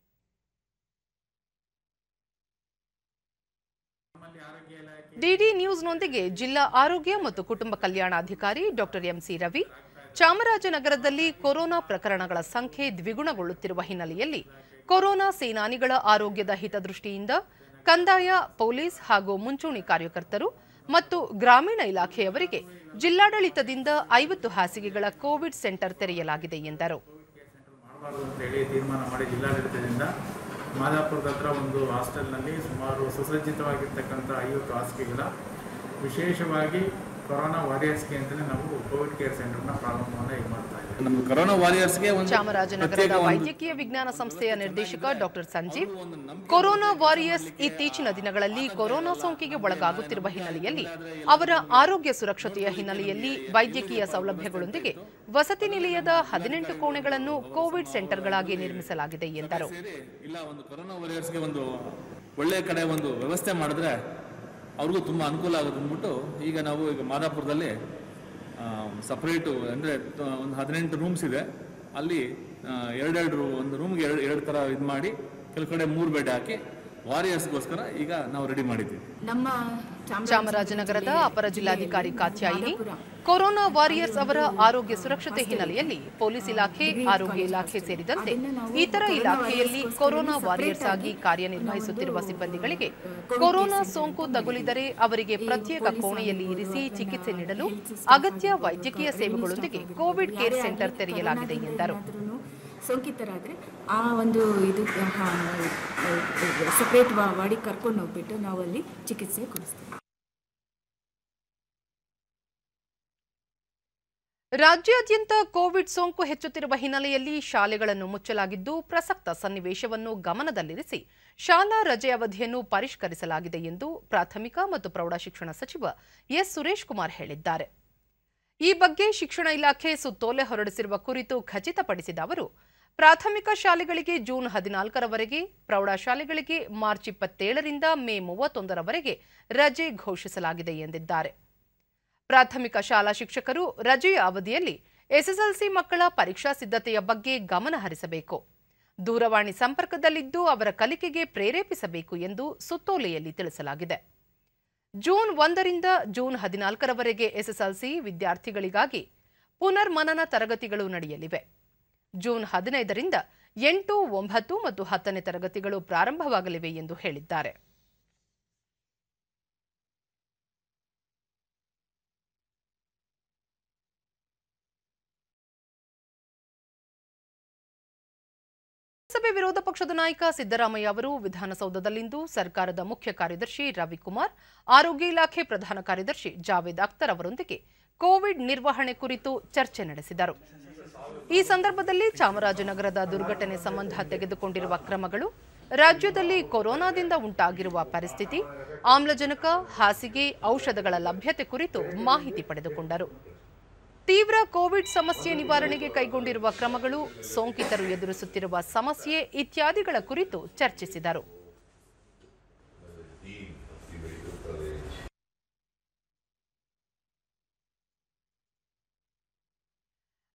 ಡಿಡಿ ನ್ಯೂಸ್ನೊಂದಿಗೆ ಜಿಲ್ಲಾ ಆರೋಗ್ಯ ಮತ್ತು ಕುಟುಂಬ ಕಲ್ಯಾಣಾಧಿಕಾರಿ ಡಾಕ್ಟರ್ ಎಂಸಿ ರವಿ ಚಾಮರಾಜನಗರದಲ್ಲಿ ಕೊರೋನಾ ಪ್ರಕರಣಗಳ ಸಂಖ್ಯೆ ದ್ವಿಗುಣಗೊಳ್ಳುತ್ತಿರುವ ಹಿನ್ನೆಲೆಯಲ್ಲಿ ಕೊರೋನಾ ಸೇನಾನಿಗಳ ಆರೋಗ್ಯದ ಹಿತದೃಷ್ಟಿಯಿಂದ ಕಂದಾಯ ಪೊಲೀಸ್ ಹಾಗೂ ಮುಂಚೂಣಿ ಕಾರ್ಯಕರ್ತರು ಮತ್ತು ಗ್ರಾಮೀಣ ಇಲಾಖೆಯವರಿಗೆ ಜಿಲ್ಲಾಡಳಿತದಿಂದ ಐವತ್ತು ಹಾಸಿಗೆಗಳ ಕೋವಿಡ್ ಸೆಂಟರ್ ತೆರೆಯಲಾಗಿದೆ ಎಂದರು ಮಾಡಬಾರ್ದು ಅಂತೇಳಿ ತೀರ್ಮಾನ ಮಾಡಿ ಜಿಲ್ಲಾಡಳಿತದಿಂದ ಮಾದಾಪುರದ ಹತ್ರ ಒಂದು ಹಾಸ್ಟೆಲ್ನಲ್ಲಿ ಸುಮಾರು ಸುಸಜ್ಜಿತವಾಗಿರ್ತಕ್ಕಂಥ ಐವತ್ತು ಹಾಸಿಗೆಗಳ ವಿಶೇಷವಾಗಿ ಕೊರೋನಾ ವಾರಿಯರ್ಸ್ಗೆ ಅಂತಲೇ ನಾವು ಕೋವಿಡ್ ಕೇರ್ ಸೆಂಟರ್ನ ಪ್ರಾರಂಭವನ್ನು ಈಗ ಮಾಡ್ತಾ ಇದ್ದೀವಿ ನಮ್ಮ ಕೊರೋನಾ ವಾರಿಯರ್ಸ್ಗೆ ಒಂದು ಚಾಮರಾಜನಗರದ ವೈದ್ಯಕೀಯ ವಿಜ್ಞಾನ ಸಂಸ್ಥೆಯ ನಿರ್ದೇಶಕ ಡಾಕ್ಟರ್ ಸಂಜೀವ್ ಕೊರೋನಾ ವಾರಿಯರ್ಸ್ ಇತ್ತೀಚಿನ ದಿನಗಳಲ್ಲಿ ಕೊರೋನಾ ಸೋಂಕಿಗೆ ಒಳಗಾಗುತ್ತಿರುವ ಹಿನ್ನೆಲೆಯಲ್ಲಿ ಅವರ ಆರೋಗ್ಯ ಸುರಕ್ಷತೆಯ ಹಿನ್ನೆಲೆಯಲ್ಲಿ ವೈದ್ಯಕೀಯ ಸೌಲಭ್ಯಗಳೊಂದಿಗೆ ವಸತಿ ನಿಲಯದ ಹದಿನೆಂಟು ಕೋಣೆಗಳನ್ನು ಕೋವಿಡ್ ಸೆಂಟರ್ಗಳಾಗಿ ನಿರ್ಮಿಸಲಾಗಿದೆ ಎಂದರು ಇಲ್ಲ ಒಂದು ಕೊರೋನಾ ವಾರಿಯರ್ಸ್ಗೆ ಒಂದು ಒಳ್ಳೆಯ ಕಡೆ ಒಂದು ವ್ಯವಸ್ಥೆ ಮಾಡಿದ್ರೆ ಅವ್ರಿಗೂ ತುಂಬ ಅನುಕೂಲ ಆಗುತ್ತೆ ಅಂದ್ಬಿಟ್ಟು ಈಗ ನಾವು ಈಗ ಮಾದಾಪುರದಲ್ಲಿ ಸಪ್ರೇಟು ಅಂದರೆ ಒಂದು ಹದಿನೆಂಟು ರೂಮ್ಸ್ ಇದೆ ಅಲ್ಲಿ ಆ, ಎರಡೆರಡು ರೂ ಒಂದು ರೂಮ್ಗೆ ಎರಡು ಎರಡು ಥರ ಇದು ಮಾಡಿ ಕೆಲವು ಕಡೆ ಮೂರು ಬೆಡ್ ಹಾಕಿ ವಾರಿಯರ್ಸ್ಗೋಸ್ಕರ ಈಗ ನಾವು ರೆಡಿ ಮಾಡಿದ್ದೀವಿ ನಮ್ಮ ಚಾಮರಾಜನಗರದ ಅಪರ ಜಿಲ್ಲಾಧಿಕಾರಿ ಕಾತ್ಯಾಯಿನಿ ಕೊರೋನಾ ವಾರಿಯರ್ಸ್ ಅವರ ಆರೋಗ್ಯ ಸುರಕ್ಷತೆ ಹಿನ್ನೆಲೆಯಲ್ಲಿ ಪೊಲೀಸ್ ಇಲಾಖೆ ಆರೋಗ್ಯ ಇಲಾಖೆ ಸೇರಿದಂತೆ ಇತರ ಇಲಾಖೆಯಲ್ಲಿ ಕೊರೋನಾ ವಾರಿಯರ್ಸ್ ಆಗಿ ಕಾರ್ಯನಿರ್ವಹಿಸುತ್ತಿರುವ ಸಿಬ್ಬಂದಿಗಳಿಗೆ ಕೊರೋನಾ ಸೋಂಕು ತಗುಲಿದರೆ ಅವರಿಗೆ ಪ್ರತ್ಯೇಕ ಕೋಣೆಯಲ್ಲಿ ಇರಿಸಿ ಚಿಕಿತ್ಸೆ ನೀಡಲು ಅಗತ್ಯ ವೈದ್ಯಕೀಯ ಸೇವೆಗಳೊಂದಿಗೆ ಕೋವಿಡ್ ಕೇರ್ ಸೆಂಟರ್ ತೆರೆಯಲಾಗಿದೆ ಎಂದರು ಸೋಂಕಿತರಾದರೆ ಆ ಒಂದು ಇದು ಸಪ್ರೇಟ್ ವಾರ್ಡಿಗೆ ಕರ್ಕೊಂಡು ಹೋಗ್ಬಿಟ್ಟು ನಾವು ಅಲ್ಲಿ ಚಿಕಿತ್ಸೆ ಕೊಡಿಸ್ತೀವಿ ರಾಜ್ಯಾದ್ಯಂತ ಕೋವಿಡ್ ಸೋಂಕು ಹೆಚ್ಚುತ್ತಿರುವ ಹಿನ್ನೆಲೆಯಲ್ಲಿ ಶಾಲೆಗಳನ್ನು ಮುಚ್ಚಲಾಗಿದ್ದು ಪ್ರಸಕ್ತ ಸನ್ನಿವೇಶವನ್ನು ಗಮನದಲ್ಲಿರಿಸಿ ಶಾಲಾ ರಜೆ ಅವಧಿಯನ್ನು ಪರಿಷ್ಕರಿಸಲಾಗಿದೆ ಎಂದು ಪ್ರಾಥಮಿಕ ಮತ್ತು ಪ್ರೌಢಶಿಕ್ಷಣ ಸಚಿವ ಎಸ್ ಸುರೇಶ್ ಕುಮಾರ್ ಹೇಳಿದ್ದಾರೆ ಈ ಬಗ್ಗೆ ಶಿಕ್ಷಣ ಇಲಾಖೆ ಸುತ್ತೋಲೆ ಹೊರಡಿಸಿರುವ ಕುರಿತು ಖಚಿತಪಡಿಸಿದ ಅವರು ಪ್ರಾಥಮಿಕ ಶಾಲೆಗಳಿಗೆ ಜೂನ್ ಹದಿನಾಲ್ಕರವರೆಗೆ ಪ್ರೌಢಶಾಲೆಗಳಿಗೆ ಮಾರ್ಚ್ ಇಪ್ಪತ್ತೇಳರಿಂದ ಮೇ ಮೂವತ್ತೊಂದರವರೆಗೆ ರಜೆ ಘೋಷಿಸಲಾಗಿದೆ ಎಂದಿದ್ದಾರೆ ಪ್ರಾಥಮಿಕ ಶಾಲಾ ಶಿಕ್ಷಕರು ರಜೆಯ ಅವಧಿಯಲ್ಲಿ ಎಸ್ಎಸ್ಎಲ್ಸಿ ಮಕ್ಕಳ ಪರೀಕ್ಷಾ ಸಿದ್ಧತೆಯ ಬಗ್ಗೆ ಗಮನ ಹರಿಸಬೇಕು ದೂರವಾಣಿ ಸಂಪರ್ಕದಲ್ಲಿದ್ದು ಅವರ ಕಲಿಕೆಗೆ ಪ್ರೇರೇಪಿಸಬೇಕು ಎಂದು ಸುತ್ತೋಲೆಯಲ್ಲಿ ತಿಳಿಸಲಾಗಿದೆ ಜೂನ್ ಒಂದರಿಂದ ಜೂನ್ ಹದಿನಾಲ್ಕರವರೆಗೆ ಎಸ್ಎಸ್ಎಲ್ಸಿ ವಿದ್ಯಾರ್ಥಿಗಳಿಗಾಗಿ ಪುನರ್ಮನನ ತರಗತಿಗಳು ನಡೆಯಲಿವೆ ಜೂನ್ ಹದಿನೈದರಿಂದ ಎಂಟು ಒಂಬತ್ತು ಮತ್ತು ಹತ್ತನೇ ತರಗತಿಗಳು ಪ್ರಾರಂಭವಾಗಲಿವೆ ಎಂದು ಹೇಳಿದ್ದಾರೆ ಸಭೆ ವಿರೋಧ ಪಕ್ಷದ ನಾಯಕ ಸಿದ್ದರಾಮಯ್ಯ ಅವರು ವಿಧಾನಸೌಧದಲ್ಲಿಂದು ಸರ್ಕಾರದ ಮುಖ್ಯ ಕಾರ್ಯದರ್ಶಿ ರವಿಕುಮಾರ್ ಆರೋಗ್ಯ ಇಲಾಖೆ ಪ್ರಧಾನ ಕಾರ್ಯದರ್ಶಿ ಜಾವೇದ್ ಅಖ್ತರ್ ಅವರೊಂದಿಗೆ ಕೋವಿಡ್ ನಿರ್ವಹಣೆ ಕುರಿತು ಚರ್ಚೆ ನಡೆಸಿದರು ಈ ಸಂದರ್ಭದಲ್ಲಿ ಚಾಮರಾಜನಗರದ ದುರ್ಘಟನೆ ಸಂಬಂಧ ತೆಗೆದುಕೊಂಡಿರುವ ಕ್ರಮಗಳು ರಾಜ್ಯದಲ್ಲಿ ಕೊರೋನಾದಿಂದ ಉಂಟಾಗಿರುವ ಪರಿಸ್ಥಿತಿ ಆಮ್ಲಜನಕ ಹಾಸಿಗೆ ಔಷಧಗಳ ಲಭ್ಯತೆ ಕುರಿತು ಮಾಹಿತಿ ಪಡೆದುಕೊಂಡರು ತೀವ್ರ ಕೋವಿಡ್ ಸಮಸ್ಯೆ ನಿವಾರಣೆಗೆ ಕೈಗೊಂಡಿರುವ ಕ್ರಮಗಳು ಸೋಂಕಿತರು ಎದುರಿಸುತ್ತಿರುವ ಸಮಸ್ಯೆ ಇತ್ಯಾದಿಗಳ ಕುರಿತು ಚರ್ಚಿಸಿದರು Dean of the Medical College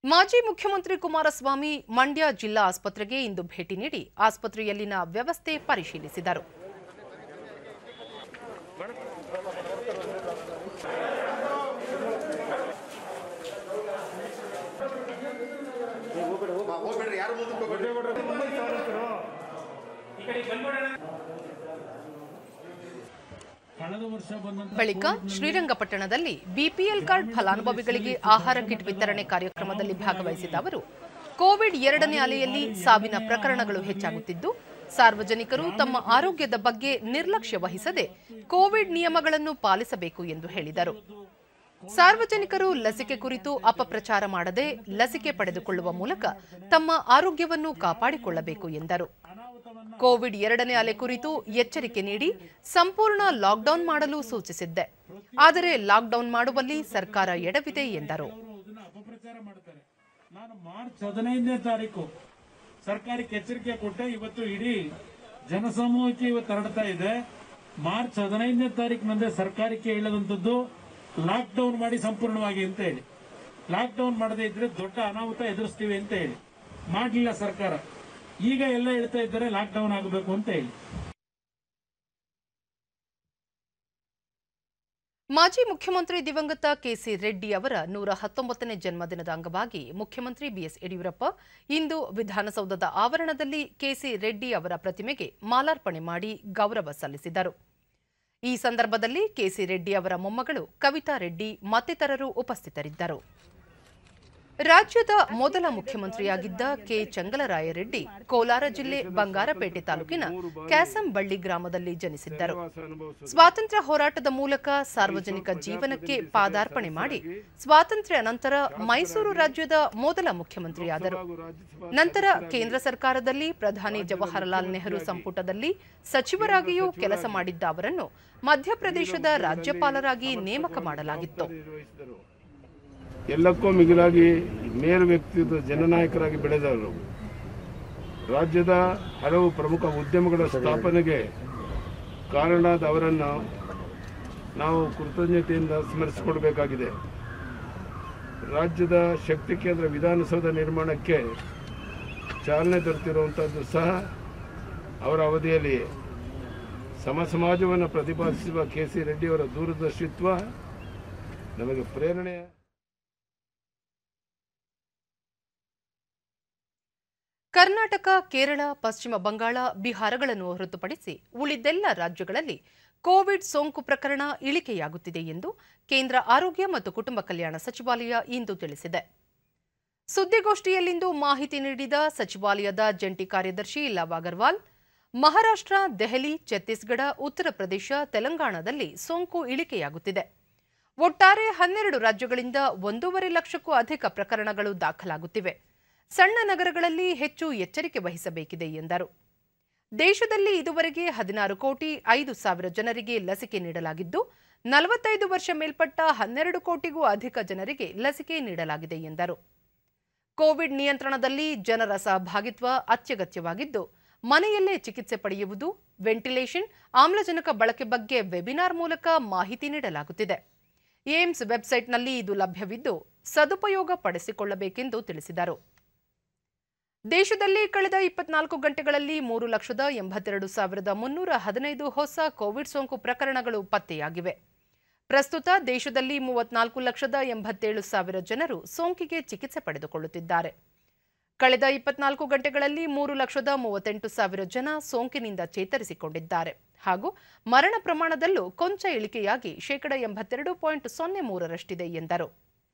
ಮಾಜಿ ಮುಖ್ಯಮಂತ್ರಿ ಕುಮಾರಸ್ವಾಮಿ ಮಂಡ್ಯ ಜಿಲ್ಲಾ ಆಸ್ಪತ್ರೆಗೆ ಇಂದು ಭೇಟಿ ನೀಡಿ ಆಸ್ಪತ್ರೆಯಲ್ಲಿನ ವ್ಯವಸ್ಥೆ ಪರಿಶೀಲಿಸಿದರು ಕಳೆದ ವರ್ಷ ಬಂದಂತ ಬಳಿಕ ಶ್ರೀರಂಗಪಟ್ಟಣದಲ್ಲಿ ಬಿಪಿಎಲ್ ಕಾರ್ಡ್ ಫಲಾನುಭವಿಗಳಿಗೆ ಆಹಾರ ಕಿಟ್ ವಿತರಣೆ ಕಾರ್ಯಕ್ರಮದಲ್ಲಿ ಭಾಗವಹಿಸಿದ ಅವರು ಕೋವಿಡ್ ಎರಡನೇ ಅಲೆಯಲ್ಲಿ ಸಾವಿನ ಪ್ರಕರಣಗಳು ಹೆಚ್ಚಾಗುತ್ತಿದ್ದು ಸಾರ್ವಜನಿಕರು ತಮ್ಮ ಆರೋಗ್ಯದ ಬಗ್ಗೆ ನಿರ್ಲಕ್ಷ್ಯ ವಹಿಸದೆ ಕೋವಿಡ್ ನಿಯಮಗಳನ್ನು ಪಾಲಿಸಬೇಕು ಎಂದು ಹೇಳಿದರು ಸಾರ್ವಜನಿಕರು ಲಸಿಕೆ ಕುರಿತು ಅಪಪ್ರಚಾರ ಮಾಡದೆ ಲಸಿಕೆ ಪಡೆದುಕೊಳ್ಳುವ ಮೂಲಕ ತಮ್ಮ ಆರೋಗ್ಯವನ್ನು ಕಾಪಾಡಿಕೊಳ್ಳಬೇಕು ಎಂದರು ಕೋವಿಡ್ ಎರಡನೇ ಅಲೆ ಕುರಿತು ಎಚ್ಚರಿಕೆ ನೀಡಿ ಸಂಪೂರ್ಣ ಲಾಕ್ಡೌನ್ ಮಾಡಲು ಸೂಚಿಸಿದ್ದೆ ಆದರೆ ಲಾಕ್ಡೌನ್ ಮಾಡುವಲ್ಲಿ ಸರ್ಕಾರ ಎಡವಿದೆ ಎಂದರು ಅದನ್ನ ಅಪಪ್ರಚಾರ ಮಾಡ್ತಾರೆ ನಾನು ಮಾರ್ಚ್ ಹದಿನೈದನೇ ತಾರೀಕು ಸರ್ಕಾರಕ್ಕೆ ಎಚ್ಚರಿಕೆ ಕೊಟ್ಟೆ ಇವತ್ತು ಇಡೀ ಜನಸಮೂಹಕ್ಕೆ ಇವತ್ತು ಹರಡ್ತಾ ಇದೆ ಮಾರ್ಚ್ ಹದಿನೈದನೇ ತಾರೀಕಿನಂದೇ ಸರ್ಕಾರಕ್ಕೆ ಹೇಳದಂತದ್ದು ಲಾಕ್ ಡೌನ್ ಮಾಡಿ ಸಂಪೂರ್ಣವಾಗಿ ಅಂತ ಹೇಳಿ ಲಾಕ್ ಡೌನ್ ಮಾಡದೇ ಇದ್ರೆ ದೊಡ್ಡ ಅನಾಹುತ ಎದುರಿಸ್ತೀವಿ ಅಂತ ಹೇಳಿ ಮಾಡಲಿಲ್ಲ ಸರ್ಕಾರ ಈಗ ಎಲ್ಲ ಹೇಳ್ತಾ ಇದ್ದಾರೆ ಲಾಕ್ ಡೌನ್ ಆಗಬೇಕು ಅಂತ ಹೇಳಿ ಮಾಜಿ ಮುಖ್ಯಮಂತ್ರಿ ದಿವಂಗತ ಕೆಸಿ ರೆಡ್ಡಿ ಅವರ ನೂರ ಹತ್ತೊಂಬತ್ತನೇ ಜನ್ಮದಿನದ ಅಂಗವಾಗಿ ಮುಖ್ಯಮಂತ್ರಿ ಬಿಎಸ್ ಯಡಿಯೂರಪ್ಪ ಇಂದು ವಿಧಾನಸೌಧದ ಆವರಣದಲ್ಲಿ ಕೆಸಿ ರೆಡ್ಡಿ ಅವರ ಪ್ರತಿಮೆಗೆ ಮಾಲಾರ್ಪಣೆ ಮಾಡಿ ಗೌರವ ಸಲ್ಲಿಸಿದರು ಈ ಸಂದರ್ಭದಲ್ಲಿ ಕೆಸಿ ರೆಡ್ಡಿ ಅವರ ಮೊಮ್ಮಗಳು ಕವಿತಾ ರೆಡ್ಡಿ ಮತ್ತಿತರರು ಉಪಸ್ಥಿತರಿದ್ದರು ರಾಜ್ಯದ ಮೊದಲ ಮುಖ್ಯಮಂತ್ರಿಯಾಗಿದ್ದ ಕೆ ಚಂಗಲರಾಯರೆಡ್ಡಿ ಕೋಲಾರ ಜಿಲ್ಲೆ ಬಂಗಾರಪೇಟೆ ತಾಲೂಕಿನ ಕ್ಯಾಸಂಬಳ್ಳಿ ಗ್ರಾಮದಲ್ಲಿ ಜನಿಸಿದ್ದರು ಸ್ವಾತಂತ್ರ್ಯ ಹೋರಾಟದ ಮೂಲಕ ಸಾರ್ವಜನಿಕ ಜೀವನಕ್ಕೆ ಪಾದಾರ್ಪಣೆ ಮಾಡಿ ಸ್ವಾತಂತ್ರ್ಯ ನಂತರ ಮೈಸೂರು ರಾಜ್ಯದ ಮೊದಲ ಮುಖ್ಯಮಂತ್ರಿಯಾದರು ನಂತರ ಕೇಂದ್ರ ಸರ್ಕಾರದಲ್ಲಿ ಪ್ರಧಾನಿ ಜವಾಹರಲಾಲ್ ನೆಹರು ಸಂಪುಟದಲ್ಲಿ ಸಚಿವರಾಗಿಯೂ ಕೆಲಸ ಮಾಡಿದ್ದ ಅವರನ್ನು ಮಧ್ಯಪ್ರದೇಶದ ರಾಜ್ಯಪಾಲರಾಗಿ ನೇಮಕ ಮಾಡಲಾಗಿತ್ತು ಎಲ್ಲಕ್ಕೂ ಮಿಗಿಲಾಗಿ ಮೇರು ವ್ಯಕ್ತಿತ್ವ ಜನನಾಯಕರಾಗಿ ಬೆಳೆದವರು ರಾಜ್ಯದ ಹಲವು ಪ್ರಮುಖ ಉದ್ಯಮಗಳ ಸ್ಥಾಪನೆಗೆ ಕಾರಣರಾದ ಅವರನ್ನು ನಾವು ಕೃತಜ್ಞತೆಯಿಂದ ಸ್ಮರಿಸಿಕೊಳ್ಬೇಕಾಗಿದೆ ರಾಜ್ಯದ ಶಕ್ತಿ ಕೇಂದ್ರ ವಿಧಾನಸೌಧ ನಿರ್ಮಾಣಕ್ಕೆ ಚಾಲನೆ ದೊರೆತಿರುವಂಥದ್ದು ಸಹ ಅವರ ಅವಧಿಯಲ್ಲಿ ಸಮ ಸಮಾಜವನ್ನು ಪ್ರತಿಪಾದಿಸುವ ಕೆ ಸಿ ರೆಡ್ಡಿಯವರ ದೂರದರ್ಶಿತ್ವ ನಮಗೆ ಪ್ರೇರಣೆ ಕರ್ನಾಟಕ ಕೇರಳ ಪಶ್ಚಿಮ ಬಂಗಾಳ ಬಿಹಾರಗಳನ್ನು ಹೊರತುಪಡಿಸಿ ಉಳಿದೆಲ್ಲ ರಾಜ್ಯಗಳಲ್ಲಿ ಕೋವಿಡ್ ಸೋಂಕು ಪ್ರಕರಣ ಇಳಿಕೆಯಾಗುತ್ತಿದೆ ಎಂದು ಕೇಂದ್ರ ಆರೋಗ್ಯ ಮತ್ತು ಕುಟುಂಬ ಕಲ್ಯಾಣ ಸಚಿವಾಲಯ ಇಂದು ತಿಳಿಸಿದೆ ಸುದ್ದಿಗೋಷ್ಠಿಯಲ್ಲಿಂದು ಮಾಹಿತಿ ನೀಡಿದ ಸಚಿವಾಲಯದ ಜಂಟಿ ಕಾರ್ಯದರ್ಶಿ ಲವ್ ಅಗರ್ವಾಲ್ ಮಹಾರಾಷ್ಟ್ರ ದೆಹಲಿ ಛತ್ತೀಸ್ಗಢ ಉತ್ತರ ಪ್ರದೇಶ ತೆಲಂಗಾಣದಲ್ಲಿ ಸೋಂಕು ಇಳಿಕೆಯಾಗುತ್ತಿದೆ ಒಟ್ಟಾರೆ ಹನ್ನೆರಡು ರಾಜ್ಯಗಳಿಂದ ಒಂದೂವರೆ ಲಕ್ಷಕ್ಕೂ ಅಧಿಕ ಪ್ರಕರಣಗಳು ದಾಖಲಾಗುತ್ತಿವೆ ಸಣ್ಣ ನಗರಗಳಲ್ಲಿ ಹೆಚ್ಚು ಎಚ್ಚರಿಕೆ ವಹಿಸಬೇಕಿದೆ ಎಂದರು ದೇಶದಲ್ಲಿ ಇದುವರೆಗೆ ಹದಿನಾರು ಕೋಟಿ ಐದು ಸಾವಿರ ಜನರಿಗೆ ಲಸಿಕೆ ನೀಡಲಾಗಿದ್ದು ನಲವತ್ತೈದು ವರ್ಷ ಮೇಲ್ಪಟ್ಟ ಹನ್ನೆರಡು ಕೋಟಿಗೂ ಅಧಿಕ ಜನರಿಗೆ ಲಸಿಕೆ ನೀಡಲಾಗಿದೆ ಎಂದರು ಕೋವಿಡ್ ನಿಯಂತ್ರಣದಲ್ಲಿ ಜನರ ಸಹಭಾಗಿತ್ವ ಅತ್ಯಗತ್ಯವಾಗಿದ್ದು ಮನೆಯಲ್ಲೇ ಚಿಕಿತ್ಸೆ ಪಡೆಯುವುದು ವೆಂಟಿಲೇಷನ್ ಆಮ್ಲಜನಕ ಬಳಕೆ ಬಗ್ಗೆ ವೆಬಿನಾರ್ ಮೂಲಕ ಮಾಹಿತಿ ನೀಡಲಾಗುತ್ತಿದೆ ಏಮ್ಸ್ ವೆಬ್ಸೈಟ್ನಲ್ಲಿ ಇದು ಲಭ್ಯವಿದ್ದು ಸದುಪಯೋಗ ಪಡಿಸಿಕೊಳ್ಳಬೇಕೆಂದು ತಿಳಿಸಿದರು ದೇಶದಲ್ಲಿ ಕಳೆದ ಇಪ್ಪತ್ನಾಲ್ಕು ಗಂಟೆಗಳಲ್ಲಿ ಮೂರು ಲಕ್ಷದ ಎಂಬತ್ತೆರಡು ಸಾವಿರದ ಮುನ್ನೂರ ಹದಿನೈದು ಹೊಸ ಕೋವಿಡ್ ಸೋಂಕು ಪ್ರಕರಣಗಳು ಪತ್ತೆಯಾಗಿವೆ ಪ್ರಸ್ತುತ ದೇಶದಲ್ಲಿ ಮೂವತ್ನಾಲ್ಕು ಲಕ್ಷದ ಎಂಬತ್ತೇಳು ಸಾವಿರ ಜನರು ಸೋಂಕಿಗೆ ಚಿಕಿತ್ಸೆ ಪಡೆದುಕೊಳ್ಳುತ್ತಿದ್ದಾರೆ ಕಳೆದ ಇಪ್ಪತ್ನಾಲ್ಕು ಗಂಟೆಗಳಲ್ಲಿ ಮೂರು ಲಕ್ಷದ ಮೂವತ್ತೆಂಟು ಸಾವಿರ ಜನ ಸೋಂಕಿನಿಂದ ಚೇತರಿಸಿಕೊಂಡಿದ್ದಾರೆ ಹಾಗೂ ಮರಣ ಪ್ರಮಾಣದಲ್ಲೂ ಕೊಂಚ ಇಳಿಕೆಯಾಗಿ ಶೇಕಡ ಎಂಬತ್ತೆರಡು ಪಾಯಿಂಟ್ ಸೊನ್ನೆ ಮೂರರಷ್ಟಿದೆ ಎಂದರು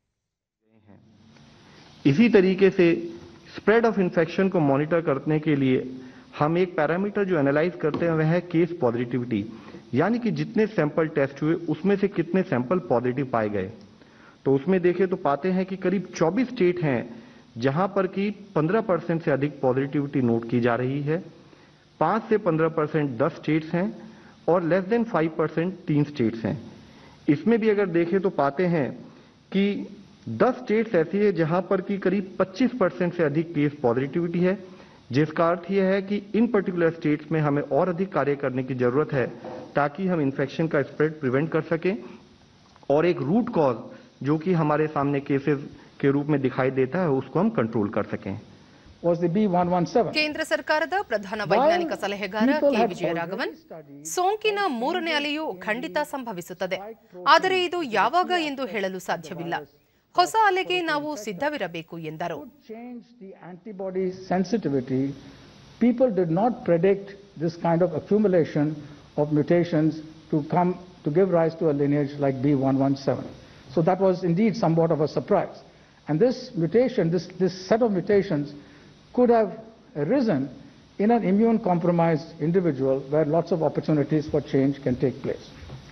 इसी तरीके से स्प्रेड ऑफ इन्फेक्शन को मॉनिटर करने के लिए हम एक पैरामीटर जो एनालाइज करते हैं वह है केस पॉजिटिविटी यानी कि जितने सैंपल टेस्ट हुए उसमें से कितने सैंपल पॉजिटिव पाए गए तो उसमें देखें तो पाते हैं कि करीब 24 स्टेट हैं जहां पर कि 15 परसेंट से अधिक पॉजिटिविटी नोट की जा रही है 5 से 15 परसेंट दस स्टेट्स हैं और लेस देन 5 परसेंट तीन स्टेट्स हैं इसमें भी अगर देखें तो पाते हैं कि 10 स्टेट्स ऐसी है जहां पर कि करीब 25 परसेंट से अधिक केस पॉजिटिविटी है जिसका अर्थ यह है कि इन पर्टिकुलर स्टेट्स में हमें और अधिक कार्य करने की जरूरत है ताकि हम इन्फेक्शन का स्प्रेड प्रिवेंट कर सकें और एक रूट कॉज जो कि हमारे सामने केसेस के रूप में दिखाई देता है उसको हम कंट्रोल कर सकें was the B117. ಕೇಂದ್ರ ಸರ್ಕಾರದ ಪ್ರಧಾನ ವೈಜ್ಞಾನಿಕ ಸಲಹೆಗಾರ ಕೆ ವಿಜಯರಾಘವನ್ ಸೋಂಕಿನ ಮೂರನೇ ಅಲೆಯು ಖಂಡಿತ ಸಂಭವಿಸುತ್ತದೆ ಆದರೆ ಇದು ಯಾವಾಗ ಎಂದು ಹೇಳಲು ಸಾಧ್ಯವಿಲ್ಲ ಹೊಸ ಅಲೆಗೆ ನಾವು ಸಿದ್ಧವಿರಬೇಕು ಎಂದರು change the antibody sensitivity, people did not predict this kind of accumulation of mutations to come to give rise to a lineage like B117. So that was indeed somewhat of a surprise. And this mutation, this, this set of mutations could have arisen in an immune compromised individual where lots of opportunities for change can take place.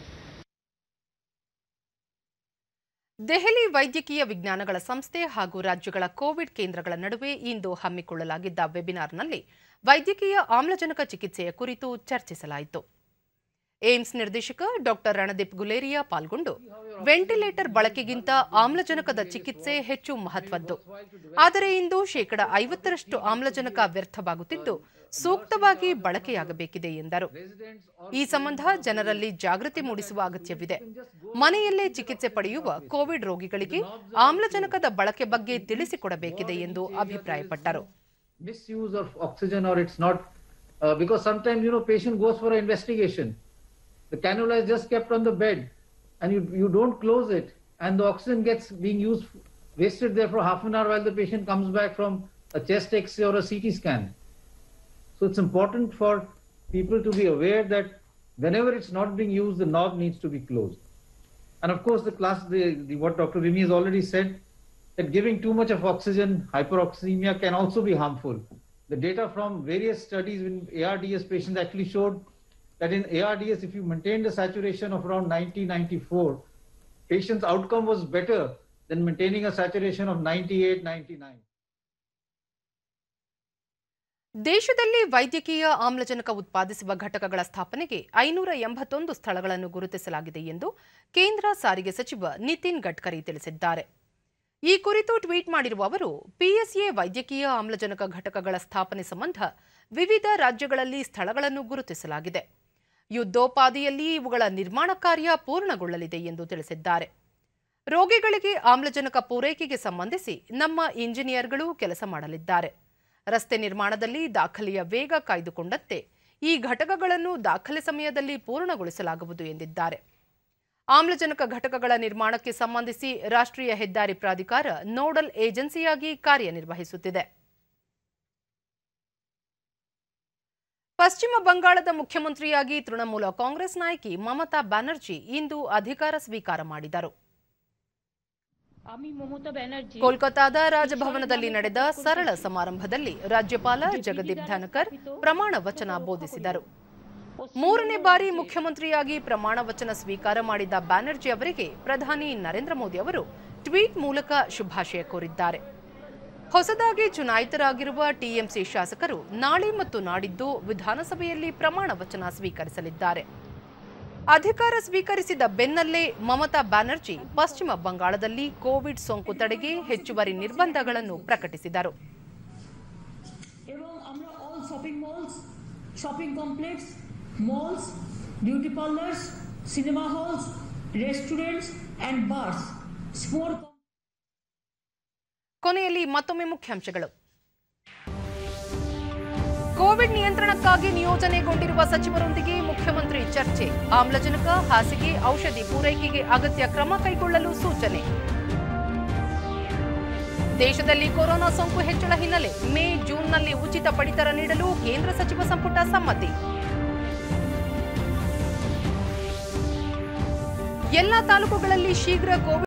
Delhi ವೈದ್ಯಕೀಯ ವಿಜ್ಞಾನಗಳ ಸಂಸ್ಥೆ ಹಾಗೂ ರಾಜ್ಯಗಳ Covid ಕೇಂದ್ರಗಳ ನಡುವೆ ಇಂದು ಹಮ್ಮಿಕೊಳ್ಳಲಾಗಿದ್ದ ವೆಬಿನಾರ್ನಲ್ಲಿ ವೈದ್ಯಕೀಯ ಆಮ್ಲಜನಕ ಚಿಕಿತ್ಸೆಯ ಕುರಿತು ಚರ್ಚಿಸಲಾಯಿತು ಏಮ್ಸ್ ನಿರ್ದೇಶಕ ಡಾಕ್ಟರ್ ರಣದೀಪ್ ಗುಲೇರಿಯಾ ಪಾಲ್ಗೊಂಡು ವೆಂಟಿಲೇಟರ್ ಬಳಕೆಗಿಂತ ಆಮ್ಲಜನಕದ ಚಿಕಿತ್ಸೆ ಹೆಚ್ಚು ಮಹತ್ವದ್ದು ಆದರೆ ಇಂದು ಶೇಕಡ ಐವತ್ತರಷ್ಟು ಆಮ್ಲಜನಕ ವ್ಯರ್ಥವಾಗುತ್ತಿದ್ದು ಸೂಕ್ತವಾಗಿ ಬಳಕೆಯಾಗಬೇಕಿದೆ ಎಂದರು ಈ ಸಂಬಂಧ ಜನರಲ್ಲಿ ಜಾಗೃತಿ ಮೂಡಿಸುವ ಅಗತ್ಯವಿದೆ ಮನೆಯಲ್ಲೇ ಚಿಕಿತ್ಸೆ ಪಡೆಯುವ ಕೋವಿಡ್ ರೋಗಿಗಳಿಗೆ ಆಮ್ಲಜನಕದ ಬಳಕೆ ಬಗ್ಗೆ ತಿಳಿಸಿಕೊಡಬೇಕಿದೆ ಎಂದು ಅಭಿಪ್ರಾಯಪಟ್ಟರು misuse of oxygen or it's not uh, because sometimes you know patient goes for an investigation the cannula is just kept on the bed and you, you don't close it and the oxygen gets being used wasted there for half an hour while the patient comes back from a chest x-ray or a ct scan so it's important for people to be aware that whenever it's not being used the knob needs to be closed and of course the class the, the what dr Vimi has already said that giving too much of oxygen, hyperoxemia, can also be harmful. The data from various studies in ARDS patients actually showed that in ARDS, if you maintained a saturation of around 90 94, patients' outcome was better than maintaining a saturation of 98 99. ದೇಶದಲ್ಲಿ ವೈದ್ಯಕೀಯ ಆಮ್ಲಜನಕ ಉತ್ಪಾದಿಸುವ ಘಟಕಗಳ ಸ್ಥಾಪನೆಗೆ ಐನೂರ ಎಂಬತ್ತೊಂದು ಸ್ಥಳಗಳನ್ನು ಗುರುತಿಸಲಾಗಿದೆ ಎಂದು ಕೇಂದ್ರ ಸಾರಿಗೆ ಸಚಿವ ನಿತಿನ್ ಗಡ್ಕರಿ ತಿಳಿಸಿದ್ದಾರೆ ಈ ಕುರಿತು ಟ್ವೀಟ್ ಮಾಡಿರುವ ಅವರು ಪಿಎಸ್ಎ ವೈದ್ಯಕೀಯ ಆಮ್ಲಜನಕ ಘಟಕಗಳ ಸ್ಥಾಪನೆ ಸಂಬಂಧ ವಿವಿಧ ರಾಜ್ಯಗಳಲ್ಲಿ ಸ್ಥಳಗಳನ್ನು ಗುರುತಿಸಲಾಗಿದೆ ಯುದ್ಧೋಪಾದಿಯಲ್ಲಿ ಇವುಗಳ ನಿರ್ಮಾಣ ಕಾರ್ಯ ಪೂರ್ಣಗೊಳ್ಳಲಿದೆ ಎಂದು ತಿಳಿಸಿದ್ದಾರೆ ರೋಗಿಗಳಿಗೆ ಆಮ್ಲಜನಕ ಪೂರೈಕೆಗೆ ಸಂಬಂಧಿಸಿ ನಮ್ಮ ಇಂಜಿನಿಯರ್ಗಳು ಕೆಲಸ ಮಾಡಲಿದ್ದಾರೆ ರಸ್ತೆ ನಿರ್ಮಾಣದಲ್ಲಿ ದಾಖಲೆಯ ವೇಗ ಕಾಯ್ದುಕೊಂಡಂತೆ ಈ ಘಟಕಗಳನ್ನು ದಾಖಲೆ ಸಮಯದಲ್ಲಿ ಪೂರ್ಣಗೊಳಿಸಲಾಗುವುದು ಎಂದಿದ್ದಾರೆ ಆಮ್ಲಜನಕ ಘಟಕಗಳ ನಿರ್ಮಾಣಕ್ಕೆ ಸಂಬಂಧಿಸಿ ರಾಷ್ಟ್ರೀಯ ಹೆದ್ದಾರಿ ಪ್ರಾಧಿಕಾರ ನೋಡಲ್ ಏಜೆನ್ಸಿಯಾಗಿ ಕಾರ್ಯನಿರ್ವಹಿಸುತ್ತಿದೆ ಪಶ್ಚಿಮ ಬಂಗಾಳದ ಮುಖ್ಯಮಂತ್ರಿಯಾಗಿ ತೃಣಮೂಲ ಕಾಂಗ್ರೆಸ್ ನಾಯಕಿ ಮಮತಾ ಬ್ಯಾನರ್ಜಿ ಇಂದು ಅಧಿಕಾರ ಸ್ವೀಕಾರ ಮಾಡಿದರು ಕೋಲ್ಕತಾದ ರಾಜಭವನದಲ್ಲಿ ನಡೆದ ಸರಳ ಸಮಾರಂಭದಲ್ಲಿ ರಾಜ್ಯಪಾಲ ಜಗದೀಪ್ ಧನಕರ್ ಪ್ರಮಾಣ ವಚನ ಬೋಧಿಸಿದರು ಮೂರನೇ ಬಾರಿ ಮುಖ್ಯಮಂತ್ರಿಯಾಗಿ ಪ್ರಮಾಣ ವಚನ ಸ್ವೀಕಾರ ಮಾಡಿದ ಬ್ಯಾನರ್ಜಿ ಅವರಿಗೆ ಪ್ರಧಾನಿ ನರೇಂದ್ರ ಮೋದಿ ಅವರು ಟ್ವೀಟ್ ಮೂಲಕ ಶುಭಾಶಯ ಕೋರಿದ್ದಾರೆ ಹೊಸದಾಗಿ ಚುನಾಯಿತರಾಗಿರುವ ಟಿಎಂಸಿ ಶಾಸಕರು ನಾಳೆ ಮತ್ತು ನಾಡಿದ್ದು ವಿಧಾನಸಭೆಯಲ್ಲಿ ಪ್ರಮಾಣ ವಚನ ಸ್ವೀಕರಿಸಲಿದ್ದಾರೆ ಅಧಿಕಾರ ಸ್ವೀಕರಿಸಿದ ಬೆನ್ನಲ್ಲೇ ಮಮತಾ ಬ್ಯಾನರ್ಜಿ ಪಶ್ಚಿಮ ಬಂಗಾಳದಲ್ಲಿ ಕೋವಿಡ್ ಸೋಂಕು ತಡೆಗೆ ಹೆಚ್ಚುವರಿ ನಿರ್ಬಂಧಗಳನ್ನು ಪ್ರಕಟಿಸಿದರು এবং আমরা all shopping malls shopping complex malls beauty parlours cinema halls restaurants and bars স্পোর ಕೊನೆಯಲ್ಲಿ ಮತ್ತೊಮ್ಮೆ ಮುಖ್ಯಾಂಶಗಳು ಕೋವಿಡ್ ನಿಯಂತ್ರಣಕ್ಕಾಗಿ ನಿಯೋಜನೆಗೊಂಡಿರುವ ಸಚಿವರೊಂದಿಗೆ ಮುಖ್ಯಮಂತ್ರಿ ಚರ್ಚೆ ಆಮ್ಲಜನಕ ಹಾಸಿಗೆ ಔಷಧಿ ಪೂರೈಕೆಗೆ ಅಗತ್ಯ ಕ್ರಮ ಕೈಗೊಳ್ಳಲು ಸೂಚನೆ ದೇಶದಲ್ಲಿ ಕೊರೋನಾ ಸೋಂಕು ಹೆಚ್ಚಳ ಹಿನ್ನೆಲೆ ಮೇ ಜೂನ್ನಲ್ಲಿ ಉಚಿತ ಪಡಿತರ ನೀಡಲು ಕೇಂದ್ರ ಸಚಿವ ಸಂಪುಟ ಸಮ್ಮತಿ ಎಲ್ಲ ತಾಲೂಕುಗಳಲ್ಲಿ ಶೀಘ್ರ ಕೋವಿಡ್